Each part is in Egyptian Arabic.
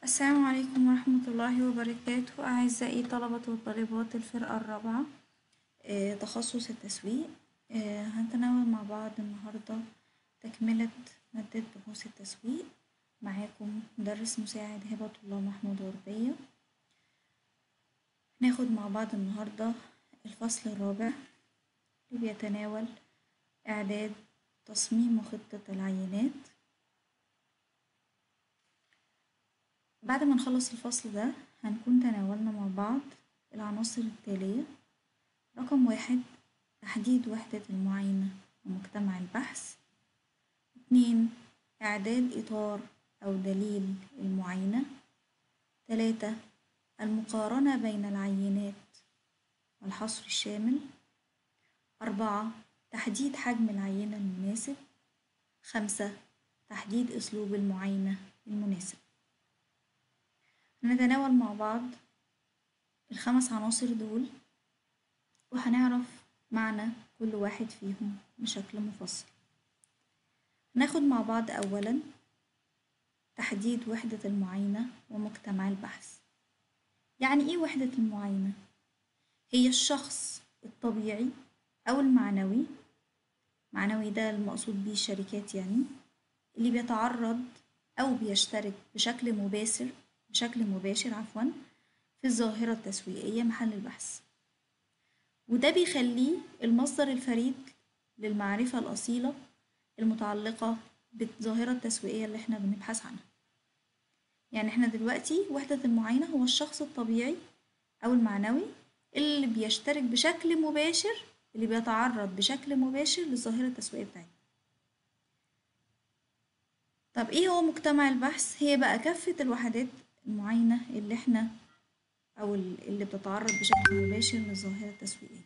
السلام عليكم ورحمة الله وبركاته أعزائي طلبة وطالبات الفرقة الرابعة آه، تخصص التسويق آه، هنتناول مع بعض النهاردة تكملة مادة بحوث التسويق معاكم مدرس مساعد هبة الله محمود غربية هناخد مع بعض النهاردة الفصل الرابع اللي بيتناول إعداد تصميم وخطة العينات بعد ما نخلص الفصل ده هنكون تناولنا مع بعض العناصر التالية رقم واحد تحديد وحدة المعاينة ومجتمع البحث اتنين إعداد إطار أو دليل المعاينة تلاتة المقارنة بين العينات والحصر الشامل أربعة تحديد حجم العينة المناسب خمسة تحديد أسلوب المعاينة المناسب هنتناول مع بعض الخمس عناصر دول وهنعرف معنى كل واحد فيهم بشكل مفصل هناخد مع بعض أولا تحديد وحدة المعاينة ومجتمع البحث يعني إيه وحدة المعاينة؟ هي الشخص الطبيعي أو المعنوي معنوي ده المقصود بيه الشركات يعني اللي بيتعرض أو بيشترك بشكل مباشر بشكل مباشر عفوا في الظاهرة التسويقية محل البحث وده بيخليه المصدر الفريد للمعرفة الأصيلة المتعلقة بالظاهرة التسويقية اللي احنا بنبحث عنها يعني احنا دلوقتي وحدة المعاينة هو الشخص الطبيعي أو المعنوي اللي بيشترك بشكل مباشر اللي بيتعرض بشكل مباشر للظاهرة التسويقية بتاعتنا طب ايه هو مجتمع البحث؟ هي بقى كافة الوحدات المعاينة اللي احنا أو اللي بتتعرض بشكل مباشر للظاهرة التسويقية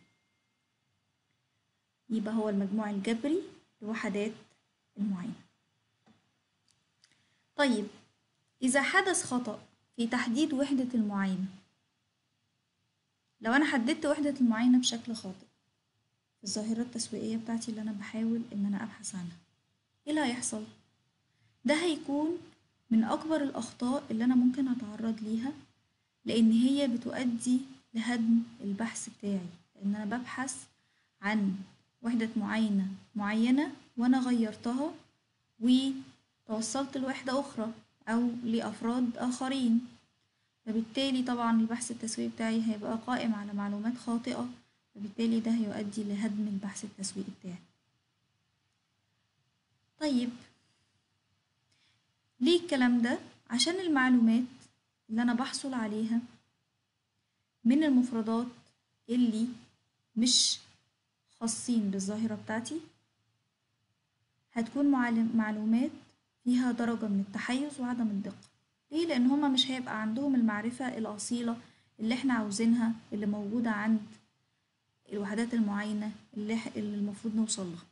يبقى هو المجموع الجبري لوحدات المعاينة طيب إذا حدث خطأ في تحديد وحدة المعاينة لو أنا حددت وحدة المعاينة بشكل خاطئ في الظاهرة التسويقية بتاعتي اللي أنا بحاول إن أنا أبحث عنها إيه اللي هيحصل؟ ده هيكون من أكبر الأخطاء اللي أنا ممكن أتعرض ليها لأن هي بتؤدي لهدم البحث بتاعي لأن أنا ببحث عن وحدة معاينة معينة وأنا غيرتها وتوصلت لوحدة أخرى أو لأفراد آخرين فبالتالي طبعا البحث التسويقي بتاعي هيبقى قائم على معلومات خاطئة فبالتالي ده هيؤدي لهدم البحث التسويقي بتاعي طيب ليه الكلام ده؟ عشان المعلومات اللي أنا بحصل عليها من المفردات اللي مش خاصين بالظاهرة بتاعتي هتكون معلومات فيها درجة من التحيز وعدم الدقة ليه؟ لأن هما مش هيبقى عندهم المعرفة الأصيلة اللي احنا عاوزينها اللي موجودة عند الوحدات المعاينة اللي, اللي المفروض نوصل لها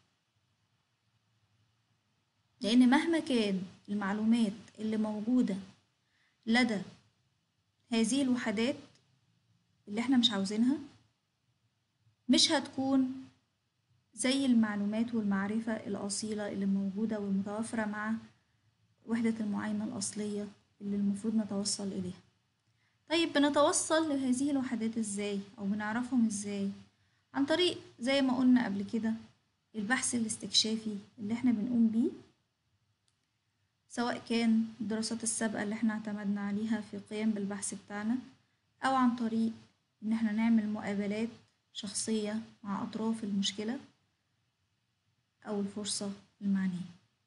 لأن مهما كان المعلومات اللي موجودة لدى هذه الوحدات اللي احنا مش عاوزينها مش هتكون زي المعلومات والمعرفة الأصيلة اللي موجودة والمتوفرة مع وحدة المعاينة الأصلية اللي المفروض نتوصل إليها طيب بنتوصل لهذه الوحدات ازاي أو بنعرفهم ازاي عن طريق زي ما قلنا قبل كده البحث الاستكشافي اللي احنا بنقوم بيه سواء كان الدراسات السابقة اللي احنا اعتمدنا عليها في القيام بالبحث بتاعنا أو عن طريق إن احنا نعمل مقابلات شخصية مع أطراف المشكلة أو الفرصة المعنية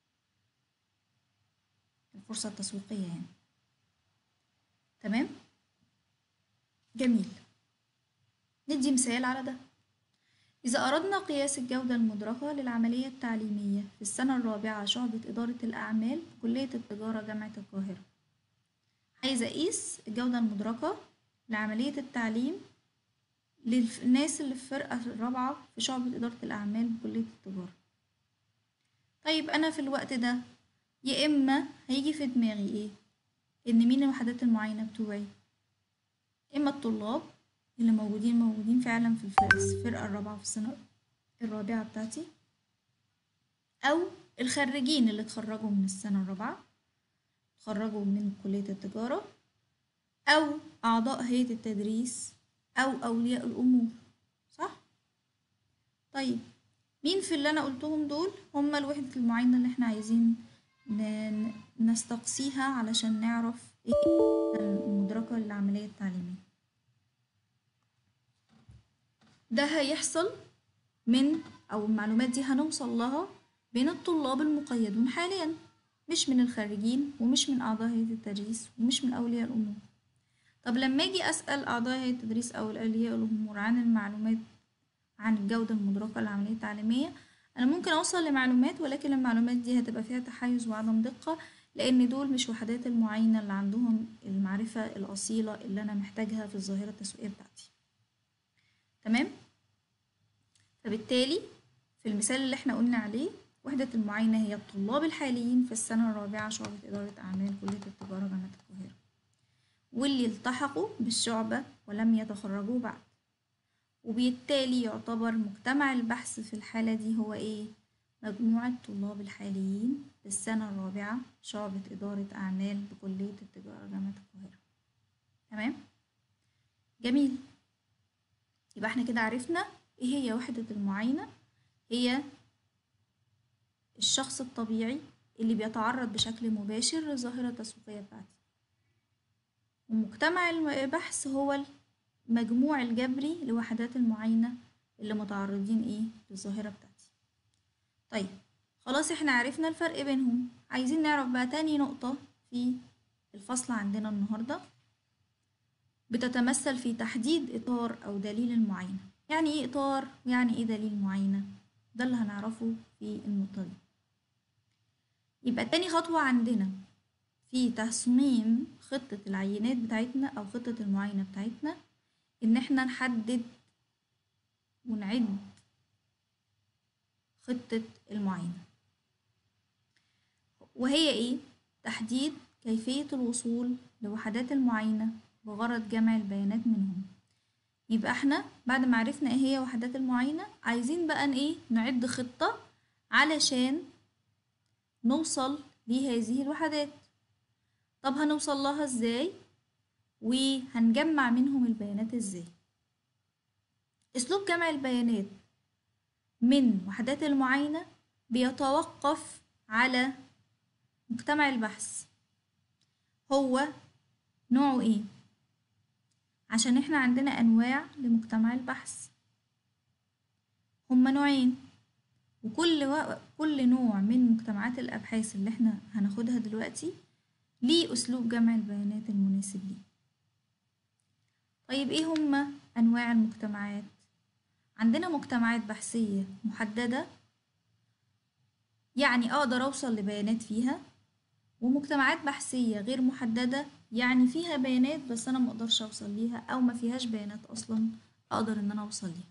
الفرصة التسويقية يعني تمام جميل ندي مثال على ده إذا أردنا قياس الجودة المدركة للعملية التعليمية في السنة الرابعة شعبة إدارة الأعمال بكلية التجارة جامعة القاهرة عايزة أقيس الجودة المدركة لعملية التعليم للناس اللي في الفرقة الرابعة في شعبة إدارة الأعمال بكلية التجارة طيب أنا في الوقت ده يا إما هيجي في دماغي إيه إن مين الوحدات المعاينة بتوعي إما الطلاب اللي موجودين موجودين فعلا في الفرقة الرابعة في السنة الرابعة بتاعتي أو الخريجين اللي اتخرجوا من السنة الرابعة اتخرجوا من كلية التجارة أو أعضاء هيئة التدريس أو أولياء الأمور صح؟ طيب مين في اللي أنا قلتهم دول هما الوحدة المعاينة اللي احنا عايزين ن- نستقصيها علشان نعرف ايه المدركة للعملية التعليمية ده هيحصل من أو المعلومات دي هنوصل لها بين الطلاب المقيدون حاليا مش من الخارجين ومش من أعضاء هيئة التدريس ومش من أولياء الأمور طب لما أجي أسأل أعضاء هيئة التدريس أو أولياء الأمور عن المعلومات عن الجودة المدركة للعملية التعليمية أنا ممكن أوصل لمعلومات ولكن المعلومات دي هتبقى فيها تحيز وعدم دقة لأن دول مش وحدات المعاينة اللي عندهم المعرفة الأصيلة اللي أنا محتاجها في الظاهرة التسويقية بتاعتي تمام فبالتالي في المثال اللي احنا قلنا عليه وحدة المعاينة هي الطلاب الحاليين في السنة الرابعة شعبة إدارة أعمال كلية التجارة جامعة القاهرة واللي التحقوا بالشعبة ولم يتخرجوا بعد وبالتالي يعتبر مجتمع البحث في الحالة دي هو إيه؟ مجموعة طلاب الحاليين في السنة الرابعة شعبة إدارة أعمال بكلية التجارة جامعة القاهرة تمام؟ جميل يبقى احنا كده عرفنا ايه هي وحدة المعاينة هي الشخص الطبيعي اللي بيتعرض بشكل مباشر للظاهرة التسويقية بتاعتي ومجتمع البحث هو المجموع الجبري لوحدات المعاينة اللي متعرضين ايه للظاهرة بتاعتي طيب خلاص احنا عرفنا الفرق بينهم عايزين نعرف بقى تاني نقطة في الفصل عندنا النهاردة بتتمثل في تحديد إطار أو دليل المعاينة يعني إيه إطار ويعني إيه دليل معاينة ده اللي هنعرفه في النقطة دي يبقى تاني خطوة عندنا في تصميم خطة العينات بتاعتنا أو خطة المعاينة بتاعتنا إن إحنا نحدد ونعد خطة المعاينة وهي إيه؟ تحديد كيفية الوصول لوحدات المعاينة بغرض جمع البيانات منهم يبقى احنا بعد ما عرفنا ايه هي وحدات المعاينة عايزين بقى ايه نعد خطة علشان نوصل لهذه الوحدات طب هنوصل لها ازاي وهنجمع منهم البيانات ازاي اسلوب جمع البيانات من وحدات المعاينة بيتوقف على مجتمع البحث هو نوعه ايه عشان احنا عندنا انواع لمجتمع البحث هما نوعين وكل و... كل نوع من مجتمعات الابحاث اللي احنا هناخدها دلوقتي ليه اسلوب جمع البيانات المناسب ليه طيب ايه هما انواع المجتمعات عندنا مجتمعات بحثية محددة يعني اقدر اوصل لبيانات فيها ومجتمعات بحثية غير محددة يعني فيها بيانات بس أنا مقدرش أوصل ليها أو ما فيهاش بيانات أصلا أقدر إن أنا أوصل ليها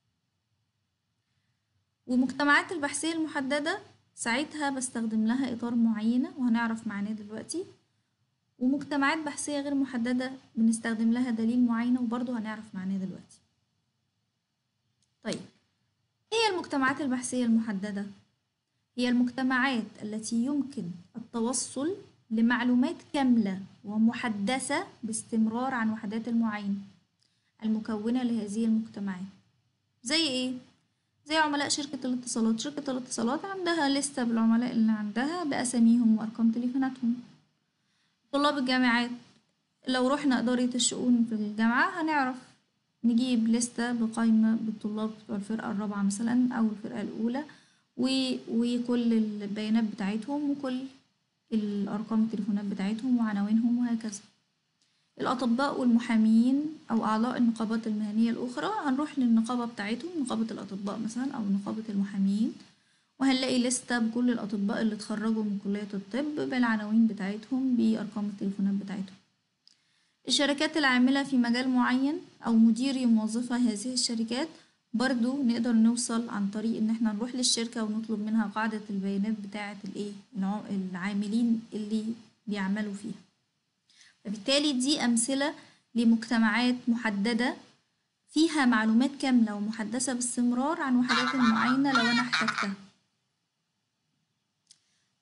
ومجتمعات البحثية المحددة ساعتها بستخدم لها إطار معينة وهنعرف معناه دلوقتي ومجتمعات بحثية غير محددة بنستخدم لها دليل معينة وبرضه هنعرف معناه دلوقتي طيب إيه هي المجتمعات البحثية المحددة؟ هي المجتمعات التي يمكن التوصل لمعلومات كاملة ومحدثة باستمرار عن وحدات المعاينة المكونة لهذه المجتمعات زي ايه؟ زي عملاء شركة الاتصالات شركة الاتصالات عندها لستة بالعملاء اللي عندها بأساميهم وأرقام تليفوناتهم طلاب الجامعات لو رحنا إدارة الشؤون في الجامعة هنعرف نجيب لستة بقائمة بالطلاب بتوع الفرقة الرابعة مثلا أو الفرقة الأولى وكل البيانات بتاعتهم وكل الأرقام التليفونات بتاعتهم وعناوينهم وهكذا الأطباء والمحامين أو أعضاء النقابات المهنية الأخرى هنروح للنقابة بتاعتهم نقابة الأطباء مثلا أو نقابة المحامين وهنلاقي لستة بكل الأطباء اللي اتخرجوا من كلية الطب بالعناوين بتاعتهم بأرقام التليفونات بتاعتهم الشركات العاملة في مجال معين أو مديري موظفة هذه الشركات برضو نقدر نوصل عن طريق ان احنا نروح للشركة ونطلب منها قاعدة البيانات بتاعة الايه العاملين اللي بيعملوا فيها فبالتالي دي امثلة لمجتمعات محددة فيها معلومات كاملة ومحدثة باستمرار عن وحدات المعاينة لو انا احتجتها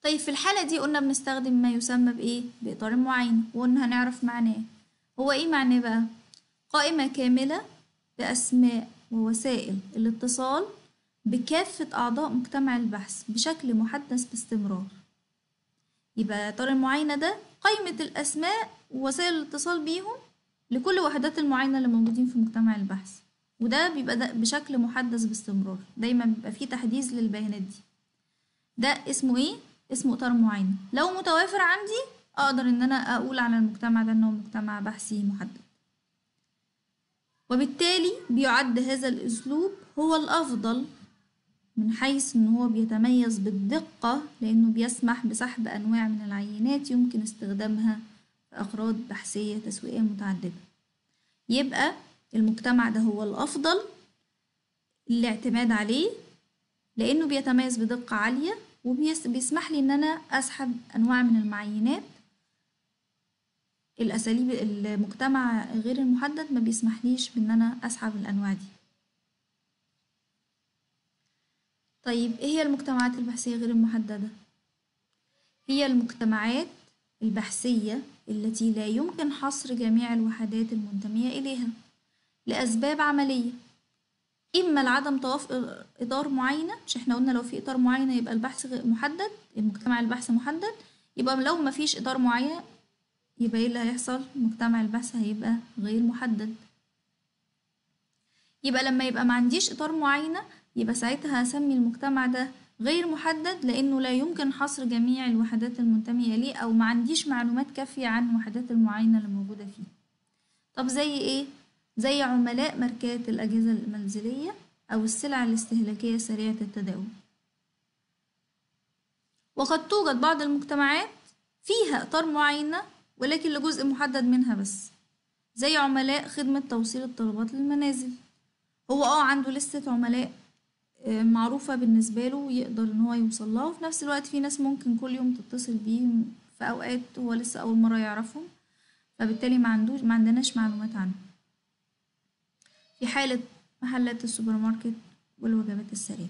طيب في الحالة دي قلنا بنستخدم ما يسمى بإيه؟ بإطار معين وقلنا هنعرف معناه هو إيه معناه بقى؟ قائمة كاملة بأسماء ووسائل الاتصال بكافة أعضاء مجتمع البحث بشكل محدث باستمرار يبقى إطار المعاينة ده قائمة الأسماء ووسائل الاتصال بيهم لكل وحدات المعاينة اللي موجودين في مجتمع البحث وده بيبقى ده بشكل محدث باستمرار دايما بيبقى فيه تحديث للبيانات دي ده اسمه ايه اسمه اطار معاينة لو متوافر عندي اقدر ان انا اقول على المجتمع ده انه مجتمع بحثي محدد وبالتالي بيعد هذا الاسلوب هو الافضل من حيث ان هو بيتميز بالدقة لانه بيسمح بسحب انواع من العينات يمكن استخدامها في اغراض بحثية تسويقية متعددة يبقى المجتمع ده هو الافضل الاعتماد عليه لانه بيتميز بدقة عالية وبيسمح لي ان انا اسحب انواع من المعينات الاساليب المجتمع غير المحدد ما بيسمحليش بان انا اسحب الانواع دي طيب ايه هي المجتمعات البحثية غير المحددة هي المجتمعات البحثية التي لا يمكن حصر جميع الوحدات المنتمية إليها لأسباب عملية إما لعدم توافق إطار معينة مش إحنا قلنا لو في إطار معين يبقى البحث محدد المجتمع البحث محدد يبقى لو مفيش إطار معين يبقى إيه اللي هيحصل مجتمع البحث هيبقى غير محدد يبقى لما يبقى ما عنديش إطار معينة يبقى ساعتها هسمي المجتمع ده غير محدد لأنه لا يمكن حصر جميع الوحدات المنتمية ليه أو ما عنديش معلومات كافية عن الوحدات المعينة اللي موجودة فيه طب زي إيه؟ زي عملاء ماركات الأجهزة المنزلية أو السلع الاستهلاكية سريعة التداول وقد توجد بعض المجتمعات فيها إطار معينة ولكن لجزء محدد منها بس زي عملاء خدمة توصيل الطلبات للمنازل هو اه عنده لستة عملاء معروفة بالنسبة له يقدر ان هو يوصل لها وفي نفس الوقت في ناس ممكن كل يوم تتصل بيه في اوقات هو لسه اول مرة يعرفهم فبالتالي ما عندوش ما عندناش معلومات عنه في حالة محلات السوبر ماركت والوجبات السريعة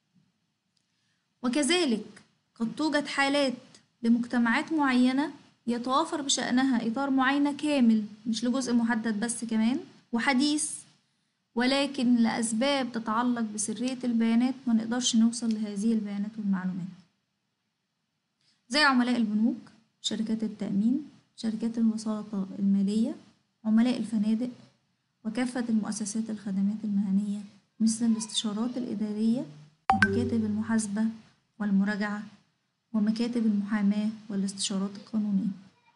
وكذلك قد توجد حالات لمجتمعات معينة يتوافر بشأنها إطار معينة كامل مش لجزء محدد بس كمان وحديث ولكن لأسباب تتعلق بسرية البيانات ما نقدرش نوصل لهذه البيانات والمعلومات زي عملاء البنوك شركات التأمين شركات الوساطة المالية عملاء الفنادق وكافة المؤسسات الخدمات المهنية مثل الاستشارات الإدارية ومكاتب المحاسبة والمراجعة ومكاتب المحاماة والاستشارات القانونية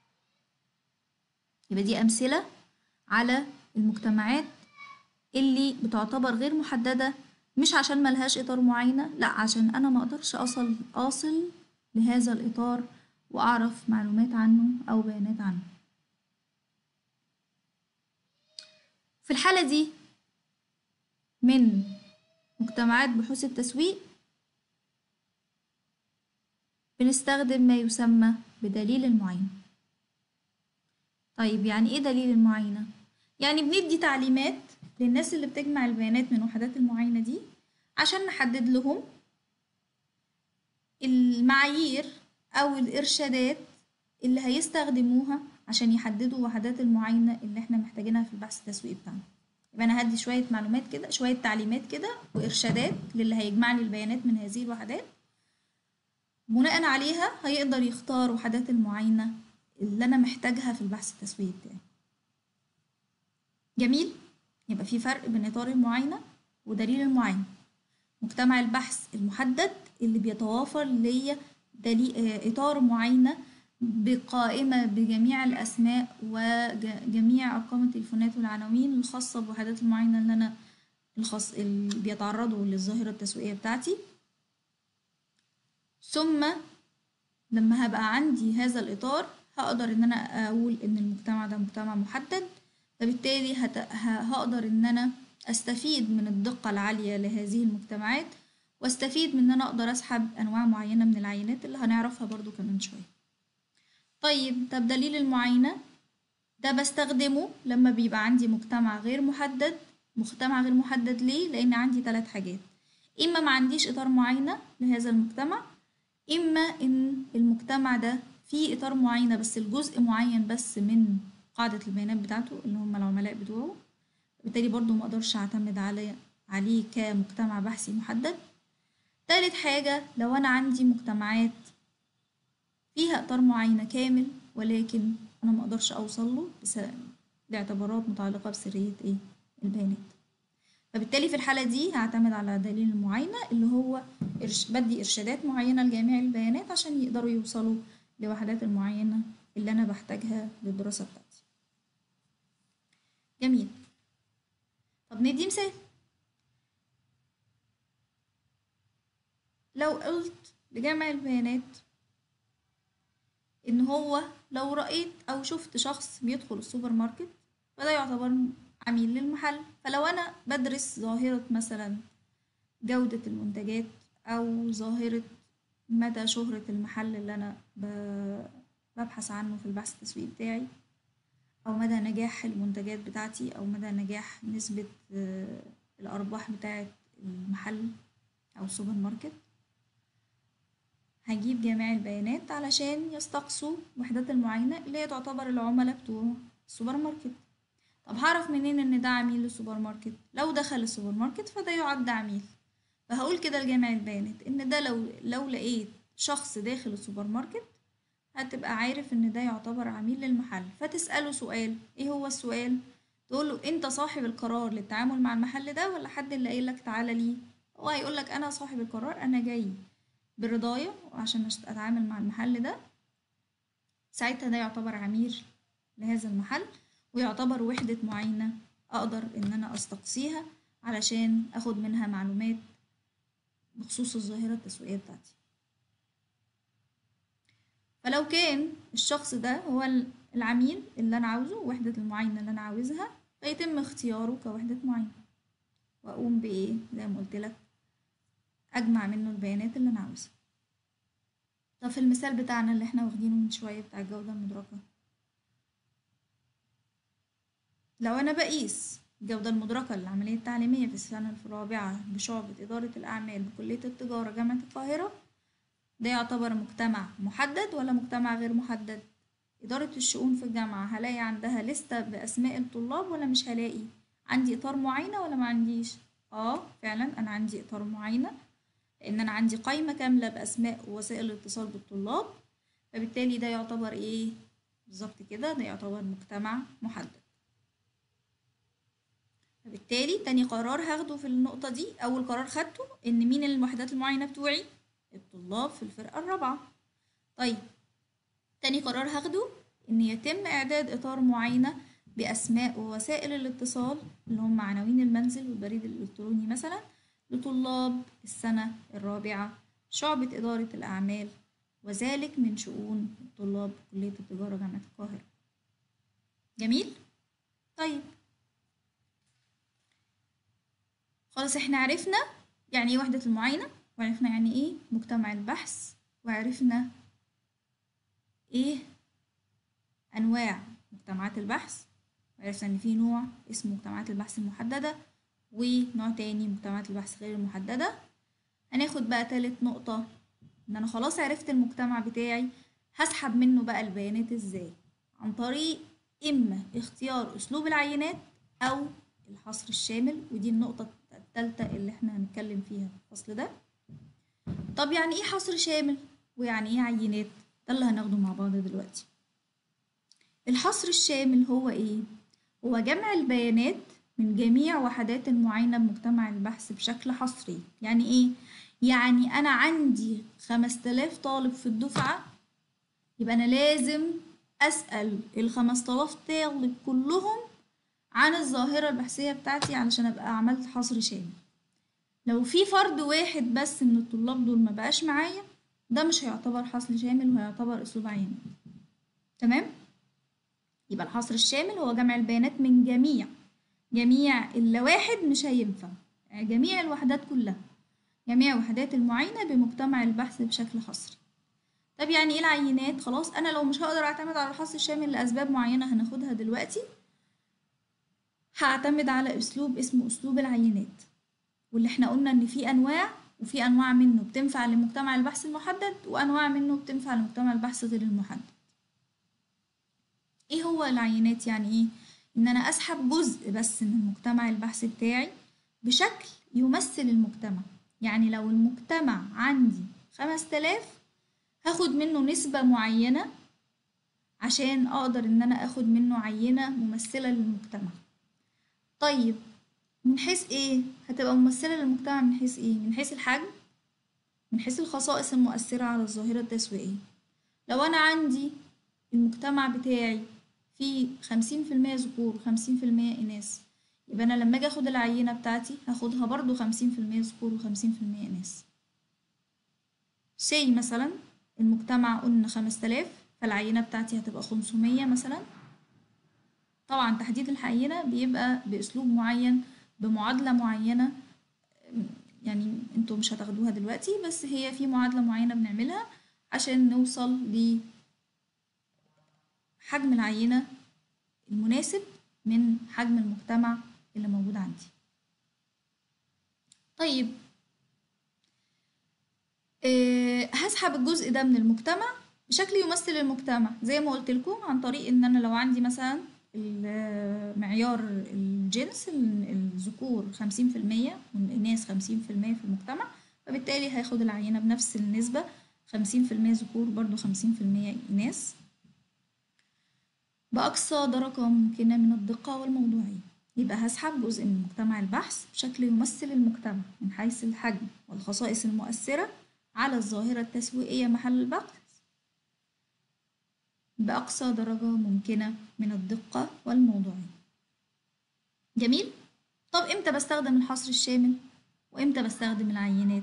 يبقى دي أمثلة على المجتمعات اللي بتعتبر غير محددة مش عشان ملهاش إطار معينة لأ عشان أنا مقدرش أصل أصل لهذا الإطار وأعرف معلومات عنه أو بيانات عنه في الحالة دي من مجتمعات بحوث التسويق بنستخدم ما يسمى بدليل المعاينة طيب يعني ايه دليل المعاينة؟ يعني بندي تعليمات للناس اللي بتجمع البيانات من وحدات المعاينة دي عشان نحدد لهم المعايير أو الإرشادات اللي هيستخدموها عشان يحددوا وحدات المعاينة اللي احنا محتاجينها في البحث التسويقي بتاعنا يبقى أنا هدي شوية معلومات كده شوية تعليمات كده وإرشادات للي هيجمع لي البيانات من هذه الوحدات بناء عليها هيقدر يختار وحدات المعاينة اللي أنا محتاجها في البحث التسويقي بتاعي جميل يبقى في فرق بين إطار المعاينة ودليل المعاينة مجتمع البحث المحدد اللي بيتوافر ليا دليل إطار معاينة بقائمة بجميع الأسماء وجميع أرقام التليفونات والعناوين الخاصة بوحدات المعاينة اللي أنا الخاص اللي بيتعرضوا للظاهرة التسويقية بتاعتي ثم لما هبقى عندي هذا الإطار هقدر إن أنا أقول إن المجتمع ده مجتمع محدد فبالتالي هت... هقدر إن أنا أستفيد من الدقة العالية لهذه المجتمعات واستفيد من إن أنا أقدر أسحب أنواع معينة من العينات اللي هنعرفها برضو كمان شوية طيب طب دليل المعاينة ده بستخدمه لما بيبقى عندي مجتمع غير محدد مجتمع غير محدد ليه؟ لأن عندي ثلاث حاجات إما ما عنديش إطار معاينة لهذا المجتمع إما إن المجتمع ده فيه إطار معينة بس الجزء معين بس من قاعدة البيانات بتاعته اللي هم العملاء بتوعه بالتالي برضو ما أقدرش أعتمد عليه عليه كمجتمع بحثي محدد تالت حاجة لو أنا عندي مجتمعات فيها إطار معينة كامل ولكن أنا ما أقدرش أوصل له بس لاعتبارات متعلقة بسرية إيه البيانات فبالتالي في الحالة دي هعتمد على دليل المعاينة اللي هو إرش... بدي إرشادات معينة لجميع البيانات عشان يقدروا يوصلوا لوحدات المعينة اللي أنا بحتاجها للدراسة بتاعتي جميل طب ندي مثال لو قلت لجمع البيانات إن هو لو رأيت أو شفت شخص بيدخل السوبر ماركت فده يعتبر عميل للمحل فلو أنا بدرس ظاهرة مثلا جودة المنتجات أو ظاهرة مدى شهرة المحل اللي أنا ببحث عنه في البحث التسويقي بتاعي أو مدى نجاح المنتجات بتاعتي أو مدى نجاح نسبة الأرباح بتاعة المحل أو السوبر ماركت هجيب جميع البيانات علشان يستقصوا وحدات المعاينة اللي هي تعتبر العملاء بتوع السوبر ماركت طب هعرف منين ان ده عميل للسوبر ماركت لو دخل السوبر ماركت فده يعد عميل فهقول كده لجميع البيانات ان ده لو لو لقيت شخص داخل السوبر ماركت هتبقى عارف ان ده يعتبر عميل للمحل فتسأله سؤال ايه هو السؤال تقول له انت صاحب القرار للتعامل مع المحل ده ولا حد اللي قايل لك تعالى ليه هو هيقول لك انا صاحب القرار انا جاي برضايا عشان اتعامل مع المحل ده ساعتها ده يعتبر عميل لهذا المحل ويعتبر وحدة معاينة أقدر إن أنا أستقصيها علشان أخد منها معلومات بخصوص الظاهرة التسويقية بتاعتي فلو كان الشخص ده هو العميل اللي أنا عاوزه وحدة المعاينة اللي أنا عاوزها فيتم اختياره كوحدة معاينة وأقوم بإيه زي ما قلت لك أجمع منه البيانات اللي أنا عاوزها طب في المثال بتاعنا اللي احنا واخدينه من شوية بتاع الجودة المدركة لو أنا بقيس الجودة المدركة للعملية التعليمية في السنة الرابعة بشعبة إدارة الأعمال بكلية التجارة جامعة القاهرة ده يعتبر مجتمع محدد ولا مجتمع غير محدد إدارة الشؤون في الجامعة هلاقي عندها لستة بأسماء الطلاب ولا مش هلاقي عندي إطار معاينة ولا ما عنديش اه فعلا أنا عندي إطار معاينة لأن أنا عندي قائمة كاملة بأسماء وسائل الاتصال بالطلاب فبالتالي ده يعتبر إيه بالظبط كده ده يعتبر مجتمع محدد فبالتالي تاني قرار هاخده في النقطة دي أول قرار خدته إن مين الوحدات المعاينة بتوعي الطلاب في الفرقة الرابعة طيب تاني قرار هاخده إن يتم إعداد إطار معاينة بأسماء ووسائل الاتصال اللي هم عناوين المنزل والبريد الإلكتروني مثلا لطلاب السنة الرابعة شعبة إدارة الأعمال وذلك من شؤون طلاب كلية التجارة جامعة القاهرة جميل؟ طيب خلاص احنا عرفنا يعني ايه وحدة المعاينة وعرفنا يعني ايه مجتمع البحث وعرفنا ايه انواع مجتمعات البحث وعرفنا ان في نوع اسمه مجتمعات البحث المحددة ونوع تاني مجتمعات البحث غير المحددة هناخد بقى تالت نقطة ان انا خلاص عرفت المجتمع بتاعي هسحب منه بقى البيانات ازاي عن طريق اما اختيار اسلوب العينات او الحصر الشامل ودي النقطة التالتة اللي احنا هنتكلم فيها في الفصل ده طب يعني ايه حصر شامل ويعني ايه عينات ده اللي هناخده مع بعض دلوقتي الحصر الشامل هو ايه هو جمع البيانات من جميع وحدات المعاينة بمجتمع البحث بشكل حصري يعني ايه يعني انا عندي خمس تلاف طالب في الدفعة يبقى انا لازم اسأل الخمس تلاف طالب كلهم عن الظاهرة البحثية بتاعتي علشان أبقى عملت حصر شامل لو في فرد واحد بس من الطلاب دول ما بقاش معايا ده مش هيعتبر حصر شامل وهيعتبر أسلوب عيني تمام يبقى الحصر الشامل هو جمع البيانات من جميع جميع إلا واحد مش هينفع يعني جميع الوحدات كلها جميع وحدات المعاينة بمجتمع البحث بشكل حصري طب يعني ايه العينات خلاص انا لو مش هقدر اعتمد على الحصر الشامل لاسباب معينه هناخدها دلوقتي هعتمد على اسلوب اسمه اسلوب العينات واللي احنا قلنا ان في انواع وفي أنواع منه بتنفع لمجتمع البحث المحدد وأنواع منه بتنفع لمجتمع البحث غير المحدد ايه هو العينات يعني ايه ان انا اسحب جزء بس من مجتمع البحث بتاعي بشكل يمثل المجتمع يعني لو المجتمع عندي خمس تلاف هاخد منه نسبة معينة عشان اقدر ان انا اخد منه عينة ممثلة للمجتمع طيب من حيث ايه هتبقى ممثلة للمجتمع من حيث ايه من حيث الحجم من حيث الخصائص المؤثرة على الظاهرة التسويقية لو انا عندي المجتمع بتاعي فيه خمسين في المية ذكور وخمسين في المية إناث يبقى أنا لما أجي أخد العينة بتاعتي هاخدها برضو خمسين في المية ذكور وخمسين في المية إناث سي مثلا المجتمع قلنا خمس تلاف فالعينة بتاعتي هتبقى خمسمية مثلا طبعا تحديد العينة بيبقى بأسلوب معين بمعادلة معينة يعني انتوا مش هتاخدوها دلوقتي بس هي في معادلة معينة بنعملها عشان نوصل ل حجم العينة المناسب من حجم المجتمع اللي موجود عندي طيب أه هسحب الجزء ده من المجتمع بشكل يمثل المجتمع زي ما قلت لكم عن طريق ان انا لو عندي مثلا معيار الجنس الذكور خمسين في المية والإناث خمسين في المية في المجتمع فبالتالي هاخد العينة بنفس النسبة خمسين في المية ذكور برضو خمسين في المية إناث بأقصى درجة ممكنة من الدقة والموضوعية يبقى هسحب جزء من مجتمع البحث بشكل يمثل المجتمع من حيث الحجم والخصائص المؤثرة على الظاهرة التسويقية محل البحث بأقصى درجة ممكنة من الدقة والموضوعية جميل؟ طب إمتى بستخدم الحصر الشامل؟ وإمتى بستخدم العينات؟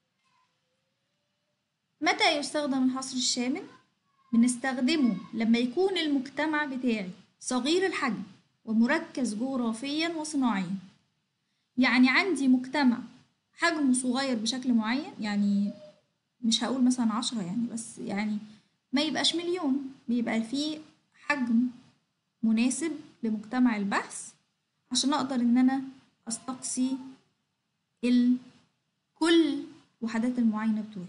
متى يستخدم الحصر الشامل؟ بنستخدمه لما يكون المجتمع بتاعي صغير الحجم ومركز جغرافيا وصناعيا يعني عندي مجتمع حجمه صغير بشكل معين يعني مش هقول مثلا عشرة يعني بس يعني ما يبقاش مليون بيبقى فيه حجم مناسب لمجتمع البحث عشان اقدر ان انا استقصي كل وحدات المعاينة بتوعي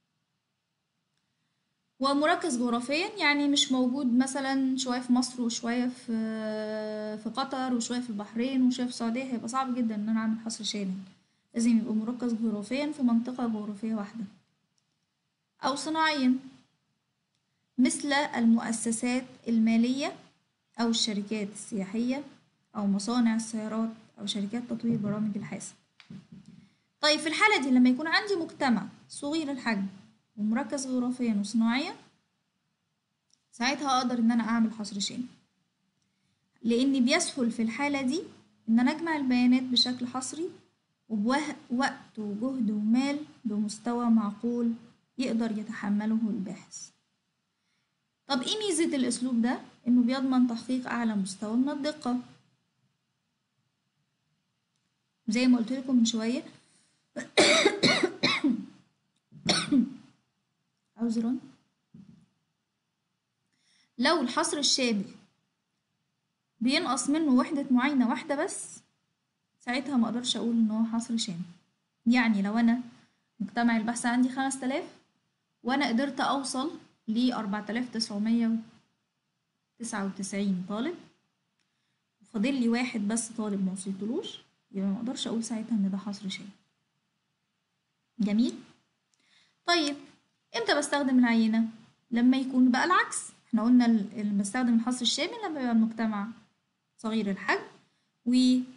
ومركز جغرافيا يعني مش موجود مثلا شوية في مصر وشوية في في قطر وشوية في البحرين وشوية في السعودية هيبقى صعب جدا ان انا اعمل حصر شامل لازم يبقى مركز جغرافيا في منطقة جغرافية واحدة او صناعيا مثل المؤسسات المالية او الشركات السياحية او مصانع السيارات او شركات تطوير برامج الحاسب طيب في الحالة دي لما يكون عندي مجتمع صغير الحجم ومركز جغرافيا وصناعيا ساعتها اقدر ان انا اعمل حصر شامل لان بيسهل في الحالة دي ان انا اجمع البيانات بشكل حصري وبوقت وجهد ومال بمستوى معقول يقدر يتحمله الباحث طب ايه ميزة الاسلوب ده انه بيضمن تحقيق اعلى مستوى من الدقة زي ما قلت لكم من شوية عذرا لو الحصر الشامل بينقص منه وحدة معاينة واحدة بس ساعتها ما اقدرش اقول ان هو حصر شامل يعني لو انا مجتمع البحث عندي خمس تلاف وانا قدرت اوصل ل 4999 طالب وفاضل لي واحد بس طالب ما وصلتلوش يبقى ما اقدرش اقول ساعتها ان ده حصر شامل جميل طيب امتى بستخدم العينة لما يكون بقى العكس احنا قلنا اللي بستخدم الحصر الشامل لما يبقى المجتمع صغير الحجم و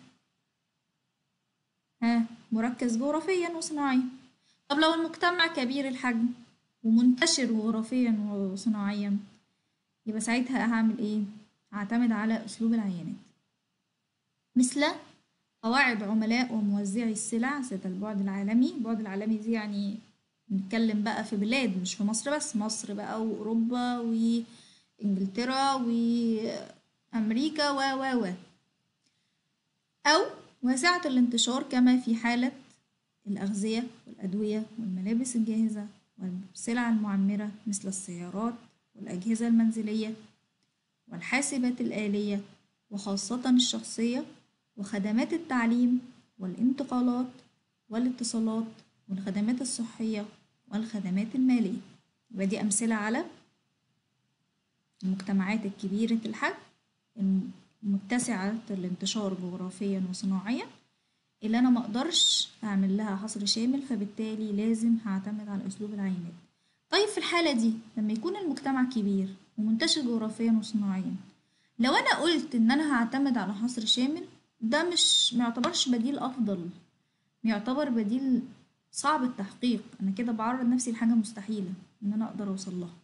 ها مركز جغرافيا وصناعيا طب لو المجتمع كبير الحجم ومنتشر جغرافيا وصناعيا يبقى ساعتها هعمل ايه هعتمد على اسلوب العينات مثل قواعد عملاء وموزعي السلع ذات البعد العالمي البعد العالمي دي يعني نتكلم بقى في بلاد مش في مصر بس مصر بقى وأوروبا وإنجلترا وأمريكا و و و أو واسعة الانتشار كما في حالة الأغذية والأدوية والملابس الجاهزة والسلع المعمرة مثل السيارات والأجهزة المنزلية والحاسبات الآلية وخاصة الشخصية وخدمات التعليم والانتقالات والاتصالات والخدمات الصحية والخدمات المالية يبقى دي أمثلة على المجتمعات الكبيرة الحجم المتسعة الانتشار جغرافيا وصناعيا اللي أنا مقدرش أعمل لها حصر شامل فبالتالي لازم هعتمد على أسلوب العينات طيب في الحالة دي لما يكون المجتمع كبير ومنتشر جغرافيا وصناعيا لو أنا قلت إن أنا هعتمد على حصر شامل ده مش ميعتبرش بديل أفضل يعتبر بديل صعب التحقيق أنا كده بعرض نفسي لحاجة مستحيلة إن أنا أقدر أوصل لها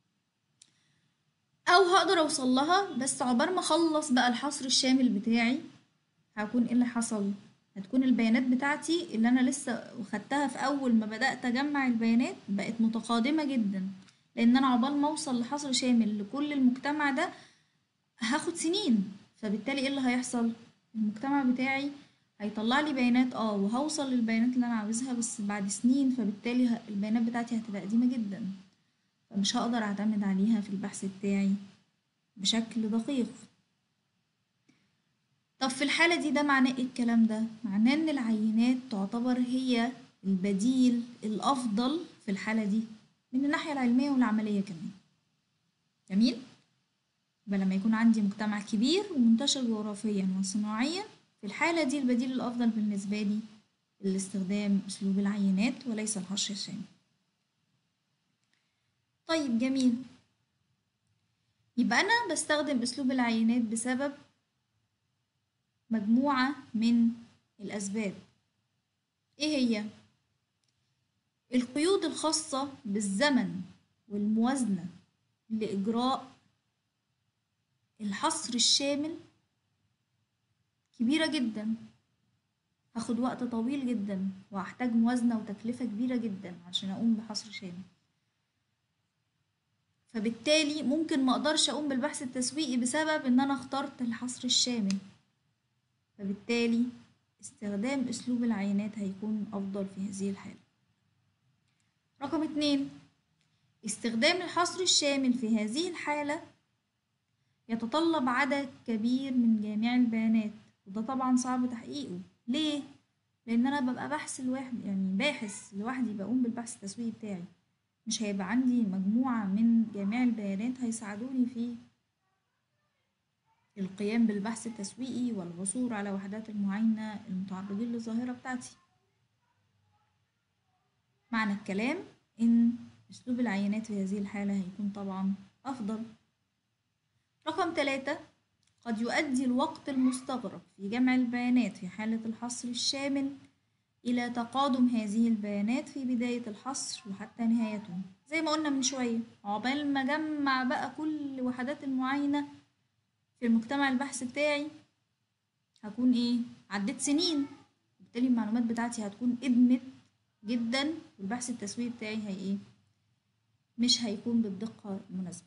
أو هقدر أوصل لها بس عقبال ما أخلص بقى الحصر الشامل بتاعي هكون إيه اللي حصل هتكون البيانات بتاعتي اللي أنا لسه خدتها في أول ما بدأت أجمع البيانات بقت متقادمة جدا لأن أنا عقبال ما أوصل لحصر شامل لكل المجتمع ده هاخد سنين فبالتالي إيه اللي هيحصل المجتمع بتاعي هيطلع لي بيانات اه وهوصل للبيانات اللي انا عاوزها بس بعد سنين فبالتالي ه- البيانات بتاعتي هتبقى قديمة جدا فمش هقدر اعتمد عليها في البحث بتاعي بشكل دقيق طب في الحالة دي ده معناه ايه الكلام ده؟ معناه ان العينات تعتبر هي البديل الافضل في الحالة دي من الناحية العلمية والعملية كمان جميل؟ يبقى لما يكون عندي مجتمع كبير ومنتشر جغرافيا وصناعيا في الحالة دي البديل الأفضل بالنسبة لي الاستخدام أسلوب العينات وليس الحشر الشامل طيب جميل يبقى أنا بستخدم أسلوب العينات بسبب مجموعة من الأسباب إيه هي؟ القيود الخاصة بالزمن والموازنة لإجراء الحصر الشامل كبيرة جدا هاخد وقت طويل جدا وهحتاج موازنة وتكلفة كبيرة جدا عشان أقوم بحصر شامل فبالتالي ممكن ما اقدرش اقوم بالبحث التسويقي بسبب ان انا اخترت الحصر الشامل فبالتالي استخدام اسلوب العينات هيكون افضل في هذه الحالة رقم اتنين استخدام الحصر الشامل في هذه الحالة يتطلب عدد كبير من جميع البيانات وده طبعا صعب تحقيقه ليه؟ لأن أنا ببقى بحث لوحدي يعني باحث لوحدي بقوم بالبحث التسويقي بتاعي مش هيبقى عندي مجموعة من جميع البيانات هيساعدوني في القيام بالبحث التسويقي والعثور على وحدات المعاينة المتعرضين للظاهرة بتاعتي معنى الكلام إن أسلوب العينات في هذه الحالة هيكون طبعا أفضل رقم ثلاثة قد يؤدي الوقت المستغرق في جمع البيانات في حالة الحصر الشامل إلى تقادم هذه البيانات في بداية الحصر وحتى نهايته زي ما قلنا من شوية عقبال ما أجمع بقى كل وحدات المعاينة في المجتمع البحث بتاعي هكون إيه عديت سنين وبالتالي المعلومات بتاعتي هتكون ادمت جدا والبحث التسويقي بتاعي هي إيه مش هيكون بالدقة المناسبة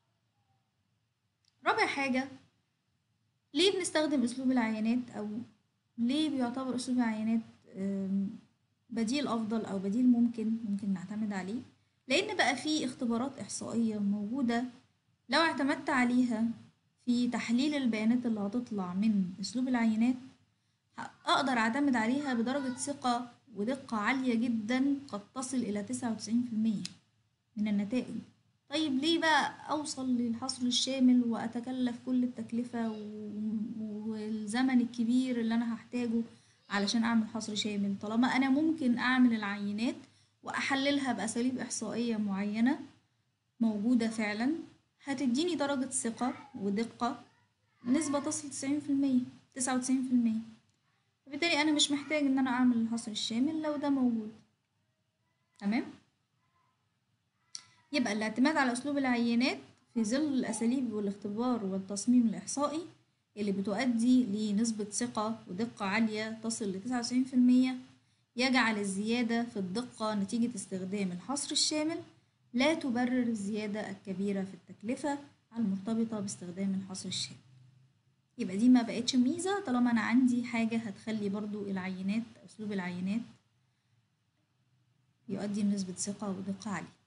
رابع حاجة ليه بنستخدم أسلوب العينات أو ليه بيعتبر أسلوب العينات أم، بديل أفضل أو بديل ممكن ممكن نعتمد عليه لأن بقى في اختبارات إحصائية موجودة لو اعتمدت عليها في تحليل البيانات اللي هتطلع من أسلوب العينات ه- أقدر أعتمد عليها بدرجة ثقة ودقة عالية جدا قد تصل إلى تسعة وتسعين في المية من النتائج طيب ليه بقى أوصل للحصر الشامل وأتكلف كل التكلفة و- والزمن الكبير اللي أنا هحتاجه علشان أعمل حصر شامل طالما أنا ممكن أعمل العينات وأحللها بأساليب إحصائية معينة موجودة فعلا هتديني درجة ثقة ودقة نسبة تصل تسعين في المية تسعة وتسعين في المية فبالتالي أنا مش محتاج إن أنا أعمل الحصر الشامل لو ده موجود تمام يبقى الاعتماد على أسلوب العينات في ظل الأساليب والاختبار والتصميم الإحصائي اللي بتؤدي لنسبة ثقة ودقة عالية تصل لتسعة وتسعين في المية يجعل الزيادة في الدقة نتيجة استخدام الحصر الشامل لا تبرر الزيادة الكبيرة في التكلفة المرتبطة باستخدام الحصر الشامل يبقى دي ما بقتش ميزة طالما أنا عندي حاجة هتخلي برضو العينات أسلوب العينات يؤدي لنسبة ثقة ودقة عالية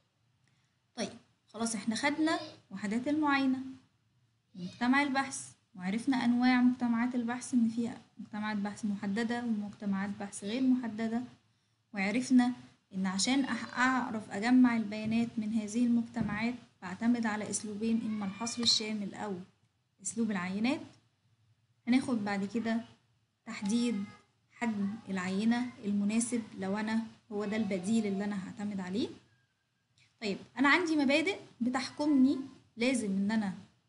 طيب خلاص احنا خدنا وحدات المعاينة ومجتمع البحث وعرفنا أنواع مجتمعات البحث إن فيها مجتمعات بحث محددة ومجتمعات بحث غير محددة وعرفنا إن عشان أح- أعرف أجمع البيانات من هذه المجتمعات بعتمد على أسلوبين إما الحصر الشامل أو أسلوب العينات هناخد بعد كده تحديد حجم العينة المناسب لو أنا هو ده البديل اللي أنا هعتمد عليه طيب أنا عندي مبادئ بتحكمني لازم إن أنا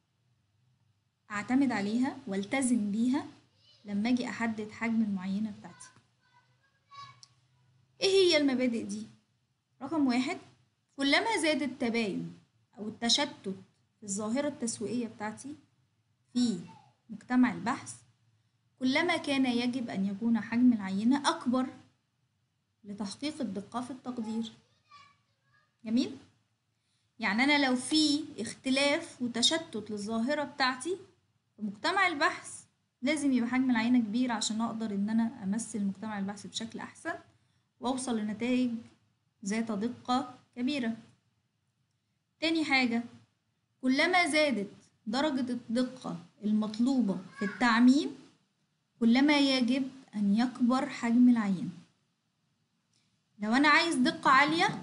أعتمد عليها والتزم بيها لما أجي أحدد حجم المعينة بتاعتي إيه هي المبادئ دي؟ رقم واحد كلما زاد التباين أو التشتت في الظاهرة التسويقية بتاعتي في مجتمع البحث كلما كان يجب أن يكون حجم العينة أكبر لتحقيق الدقة في التقدير جميل؟ يعني أنا لو في اختلاف وتشتت للظاهرة بتاعتي في مجتمع البحث لازم يبقى حجم العينة كبير عشان أقدر إن أنا أمثل مجتمع البحث بشكل أحسن وأوصل لنتائج ذات دقة كبيرة تاني حاجة كلما زادت درجة الدقة المطلوبة في التعميم كلما يجب أن يكبر حجم العينة لو أنا عايز دقة عالية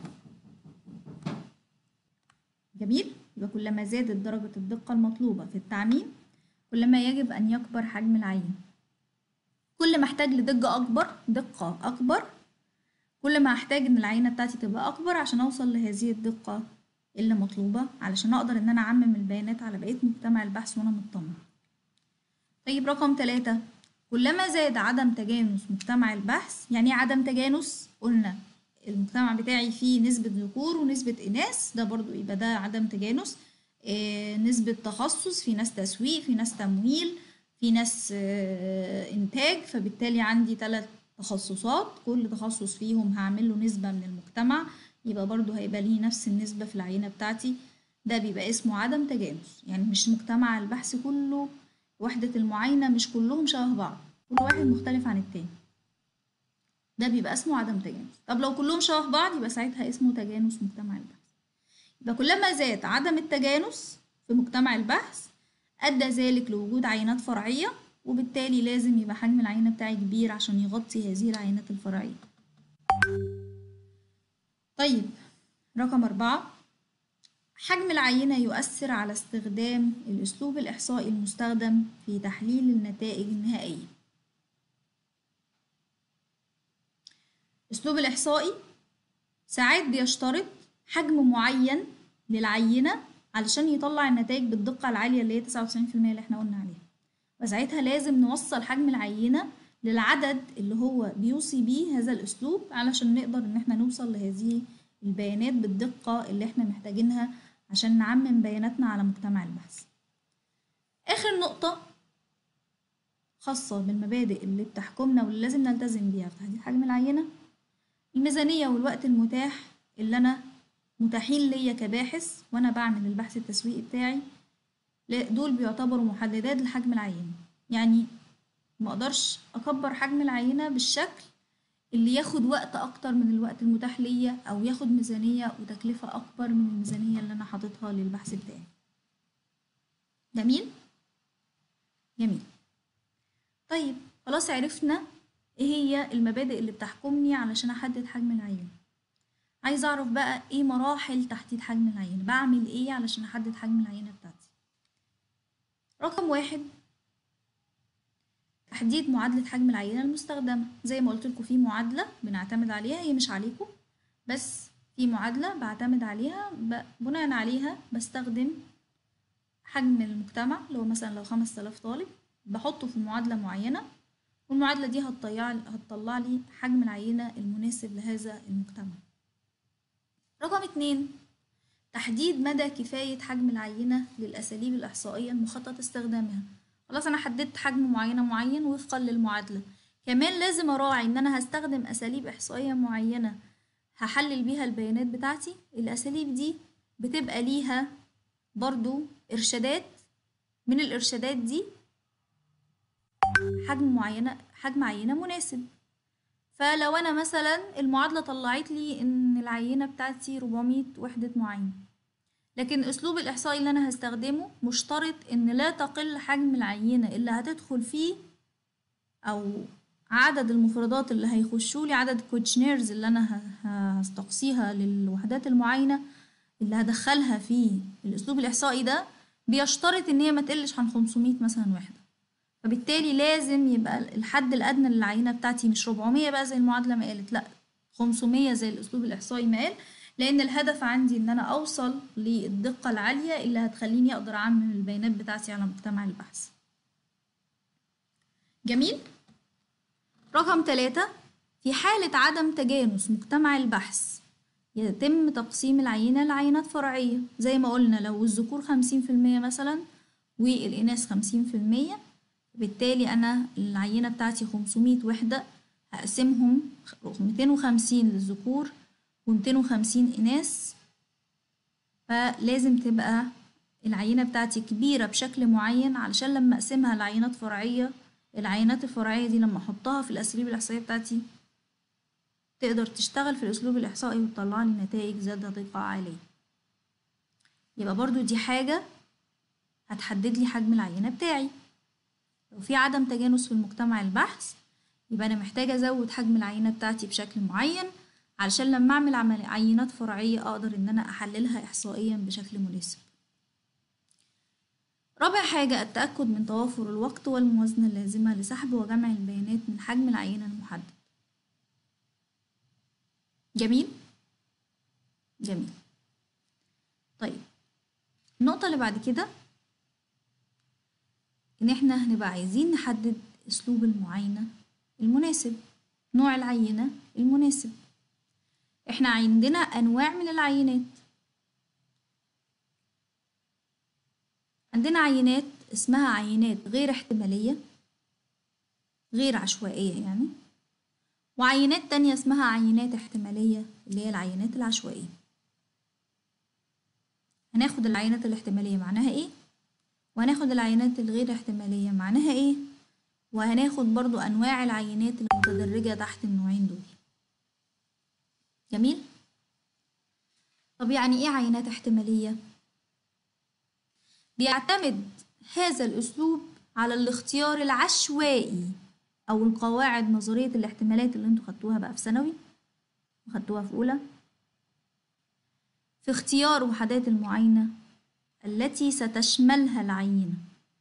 جميل يبقى كلما زادت درجة الدقة المطلوبة في التعميم كلما يجب أن يكبر حجم العينة كل ما احتاج لدقة أكبر دقة أكبر كل ما احتاج ان العينة بتاعتي تبقى أكبر عشان أوصل لهذه الدقة اللي مطلوبة علشان أقدر إن أنا أعمم البيانات على بقية مجتمع البحث وأنا مطمن طيب رقم ثلاثة كلما زاد عدم تجانس مجتمع البحث يعني ايه عدم تجانس قلنا المجتمع بتاعي فيه نسبة ذكور ونسبة إناث ده برضو يبقى ده عدم تجانس آه، نسبة تخصص في ناس تسويق في ناس تمويل في ناس آه، إنتاج فبالتالي عندي ثلاث تخصصات كل تخصص فيهم هعمل له نسبة من المجتمع يبقى برضو هيبقى ليه نفس النسبة في العينة بتاعتي ده بيبقى اسمه عدم تجانس يعني مش مجتمع البحث كله وحدة المعاينة مش كلهم شبه بعض كل واحد مختلف عن التاني ده بيبقى اسمه عدم تجانس طب لو كلهم شبه بعض يبقى ساعتها اسمه تجانس مجتمع البحث يبقى كلما زاد عدم التجانس في مجتمع البحث أدى ذلك لوجود عينات فرعية وبالتالي لازم يبقى حجم العينة بتاعي كبير عشان يغطي هذه العينات الفرعية طيب رقم أربعة حجم العينة يؤثر على استخدام الأسلوب الإحصائي المستخدم في تحليل النتائج النهائية الأسلوب الإحصائي ساعات بيشترط حجم معين للعينة علشان يطلع النتائج بالدقة العالية اللي هي 99% اللي احنا قلنا عليها وساعتها لازم نوصل حجم العينة للعدد اللي هو بيوصي بيه هذا الأسلوب علشان نقدر إن احنا نوصل لهذه البيانات بالدقة اللي احنا محتاجينها عشان نعمم بياناتنا على مجتمع البحث آخر نقطة خاصة بالمبادئ اللي بتحكمنا واللي لازم نلتزم بيها في تحديد حجم العينة الميزانية والوقت المتاح اللي أنا متاحين ليا كباحث وأنا بعمل البحث التسويقي بتاعي لا، دول بيعتبروا محددات لحجم العينة يعني مقدرش أكبر حجم العينة بالشكل اللي ياخد وقت أكتر من الوقت المتاح ليا أو ياخد ميزانية وتكلفة أكبر من الميزانية اللي أنا حاططها للبحث بتاعي جميل؟ جميل طيب خلاص عرفنا ايه هي المبادئ اللي بتحكمني علشان احدد حجم العينة عايزة اعرف بقى ايه مراحل تحديد حجم العينة بعمل ايه علشان احدد حجم العينة بتاعتي رقم واحد تحديد معادلة حجم العينة المستخدمة زي ما قلت لكم في معادلة بنعتمد عليها هي مش عليكم بس في معادلة بعتمد عليها ب- بناء عليها بستخدم حجم المجتمع اللي هو مثلا لو خمس آلاف طالب بحطه في معادلة معينة والمعادلة دي هتطلع هتطلع لي حجم العينة المناسب لهذا المجتمع رقم اتنين تحديد مدى كفاية حجم العينة للأساليب الإحصائية المخطط استخدامها خلاص أنا حددت حجم معينة معين وفقا للمعادلة كمان لازم أراعي إن أنا هستخدم أساليب إحصائية معينة هحلل بيها البيانات بتاعتي الأساليب دي بتبقى ليها برضو إرشادات من الإرشادات دي حجم معينة حجم عينة مناسب فلو أنا مثلا المعادلة طلعت لي إن العينة بتاعتي 400 وحدة معاينة لكن الأسلوب الإحصائي اللي أنا هستخدمه مشترط إن لا تقل حجم العينة اللي هتدخل فيه أو عدد المفردات اللي هيخشوا لي عدد الكوتشنيرز اللي أنا ه- هستقصيها للوحدات المعاينة اللي هدخلها في الأسلوب الإحصائي ده بيشترط إن هي ما تقلش عن 500 مثلا وحدة فبالتالي لازم يبقى الحد الأدنى للعينة بتاعتي مش 400 بقى زي المعادلة ما قالت لأ 500 زي الأسلوب الإحصائي ما قال لأن الهدف عندي إن أنا أوصل للدقة العالية اللي هتخليني أقدر أعمم البيانات بتاعتي على مجتمع البحث جميل رقم ثلاثة في حالة عدم تجانس مجتمع البحث يتم تقسيم العينة لعينات فرعية زي ما قلنا لو الذكور خمسين في المية مثلا والإناث خمسين في المية بالتالي أنا العينة بتاعتي خمسمية وحدة هقسمهم ميتين وخمسين للذكور وميتين وخمسين إناث فلازم تبقى العينة بتاعتي كبيرة بشكل معين علشان لما أقسمها لعينات فرعية العينات الفرعية دي لما أحطها في الأساليب الإحصائية بتاعتي تقدر تشتغل في الأسلوب الإحصائي وتطلع لي نتائج ذات دقة عالية يبقى برضو دي حاجة هتحدد لي حجم العينة بتاعي لو في عدم تجانس في المجتمع البحث يبقى أنا محتاجة أزود حجم العينة بتاعتي بشكل معين علشان لما أعمل عمل عينات فرعية أقدر إن أنا أحللها إحصائيا بشكل مناسب رابع حاجة التأكد من توافر الوقت والموازنة اللازمة لسحب وجمع البيانات من حجم العينة المحدد جميل جميل طيب النقطة اللي بعد كده إن إحنا هنبقى عايزين نحدد أسلوب المعاينة المناسب نوع العينة المناسب إحنا عندنا أنواع من العينات عندنا عينات اسمها عينات غير احتمالية غير عشوائية يعني وعينات تانية اسمها عينات احتمالية اللي هي العينات العشوائية هناخد العينات الاحتمالية معناها ايه وهناخد العينات الغير احتمالية معناها ايه وهناخد برضو انواع العينات المتدرجة تحت النوعين دول جميل طب يعني ايه عينات احتمالية بيعتمد هذا الاسلوب على الاختيار العشوائي او القواعد نظريه الاحتمالات اللي انتوا خدتوها بقى في ثانوي وخدتوها في اولى في اختيار وحدات المعاينه التي ستشملها العينه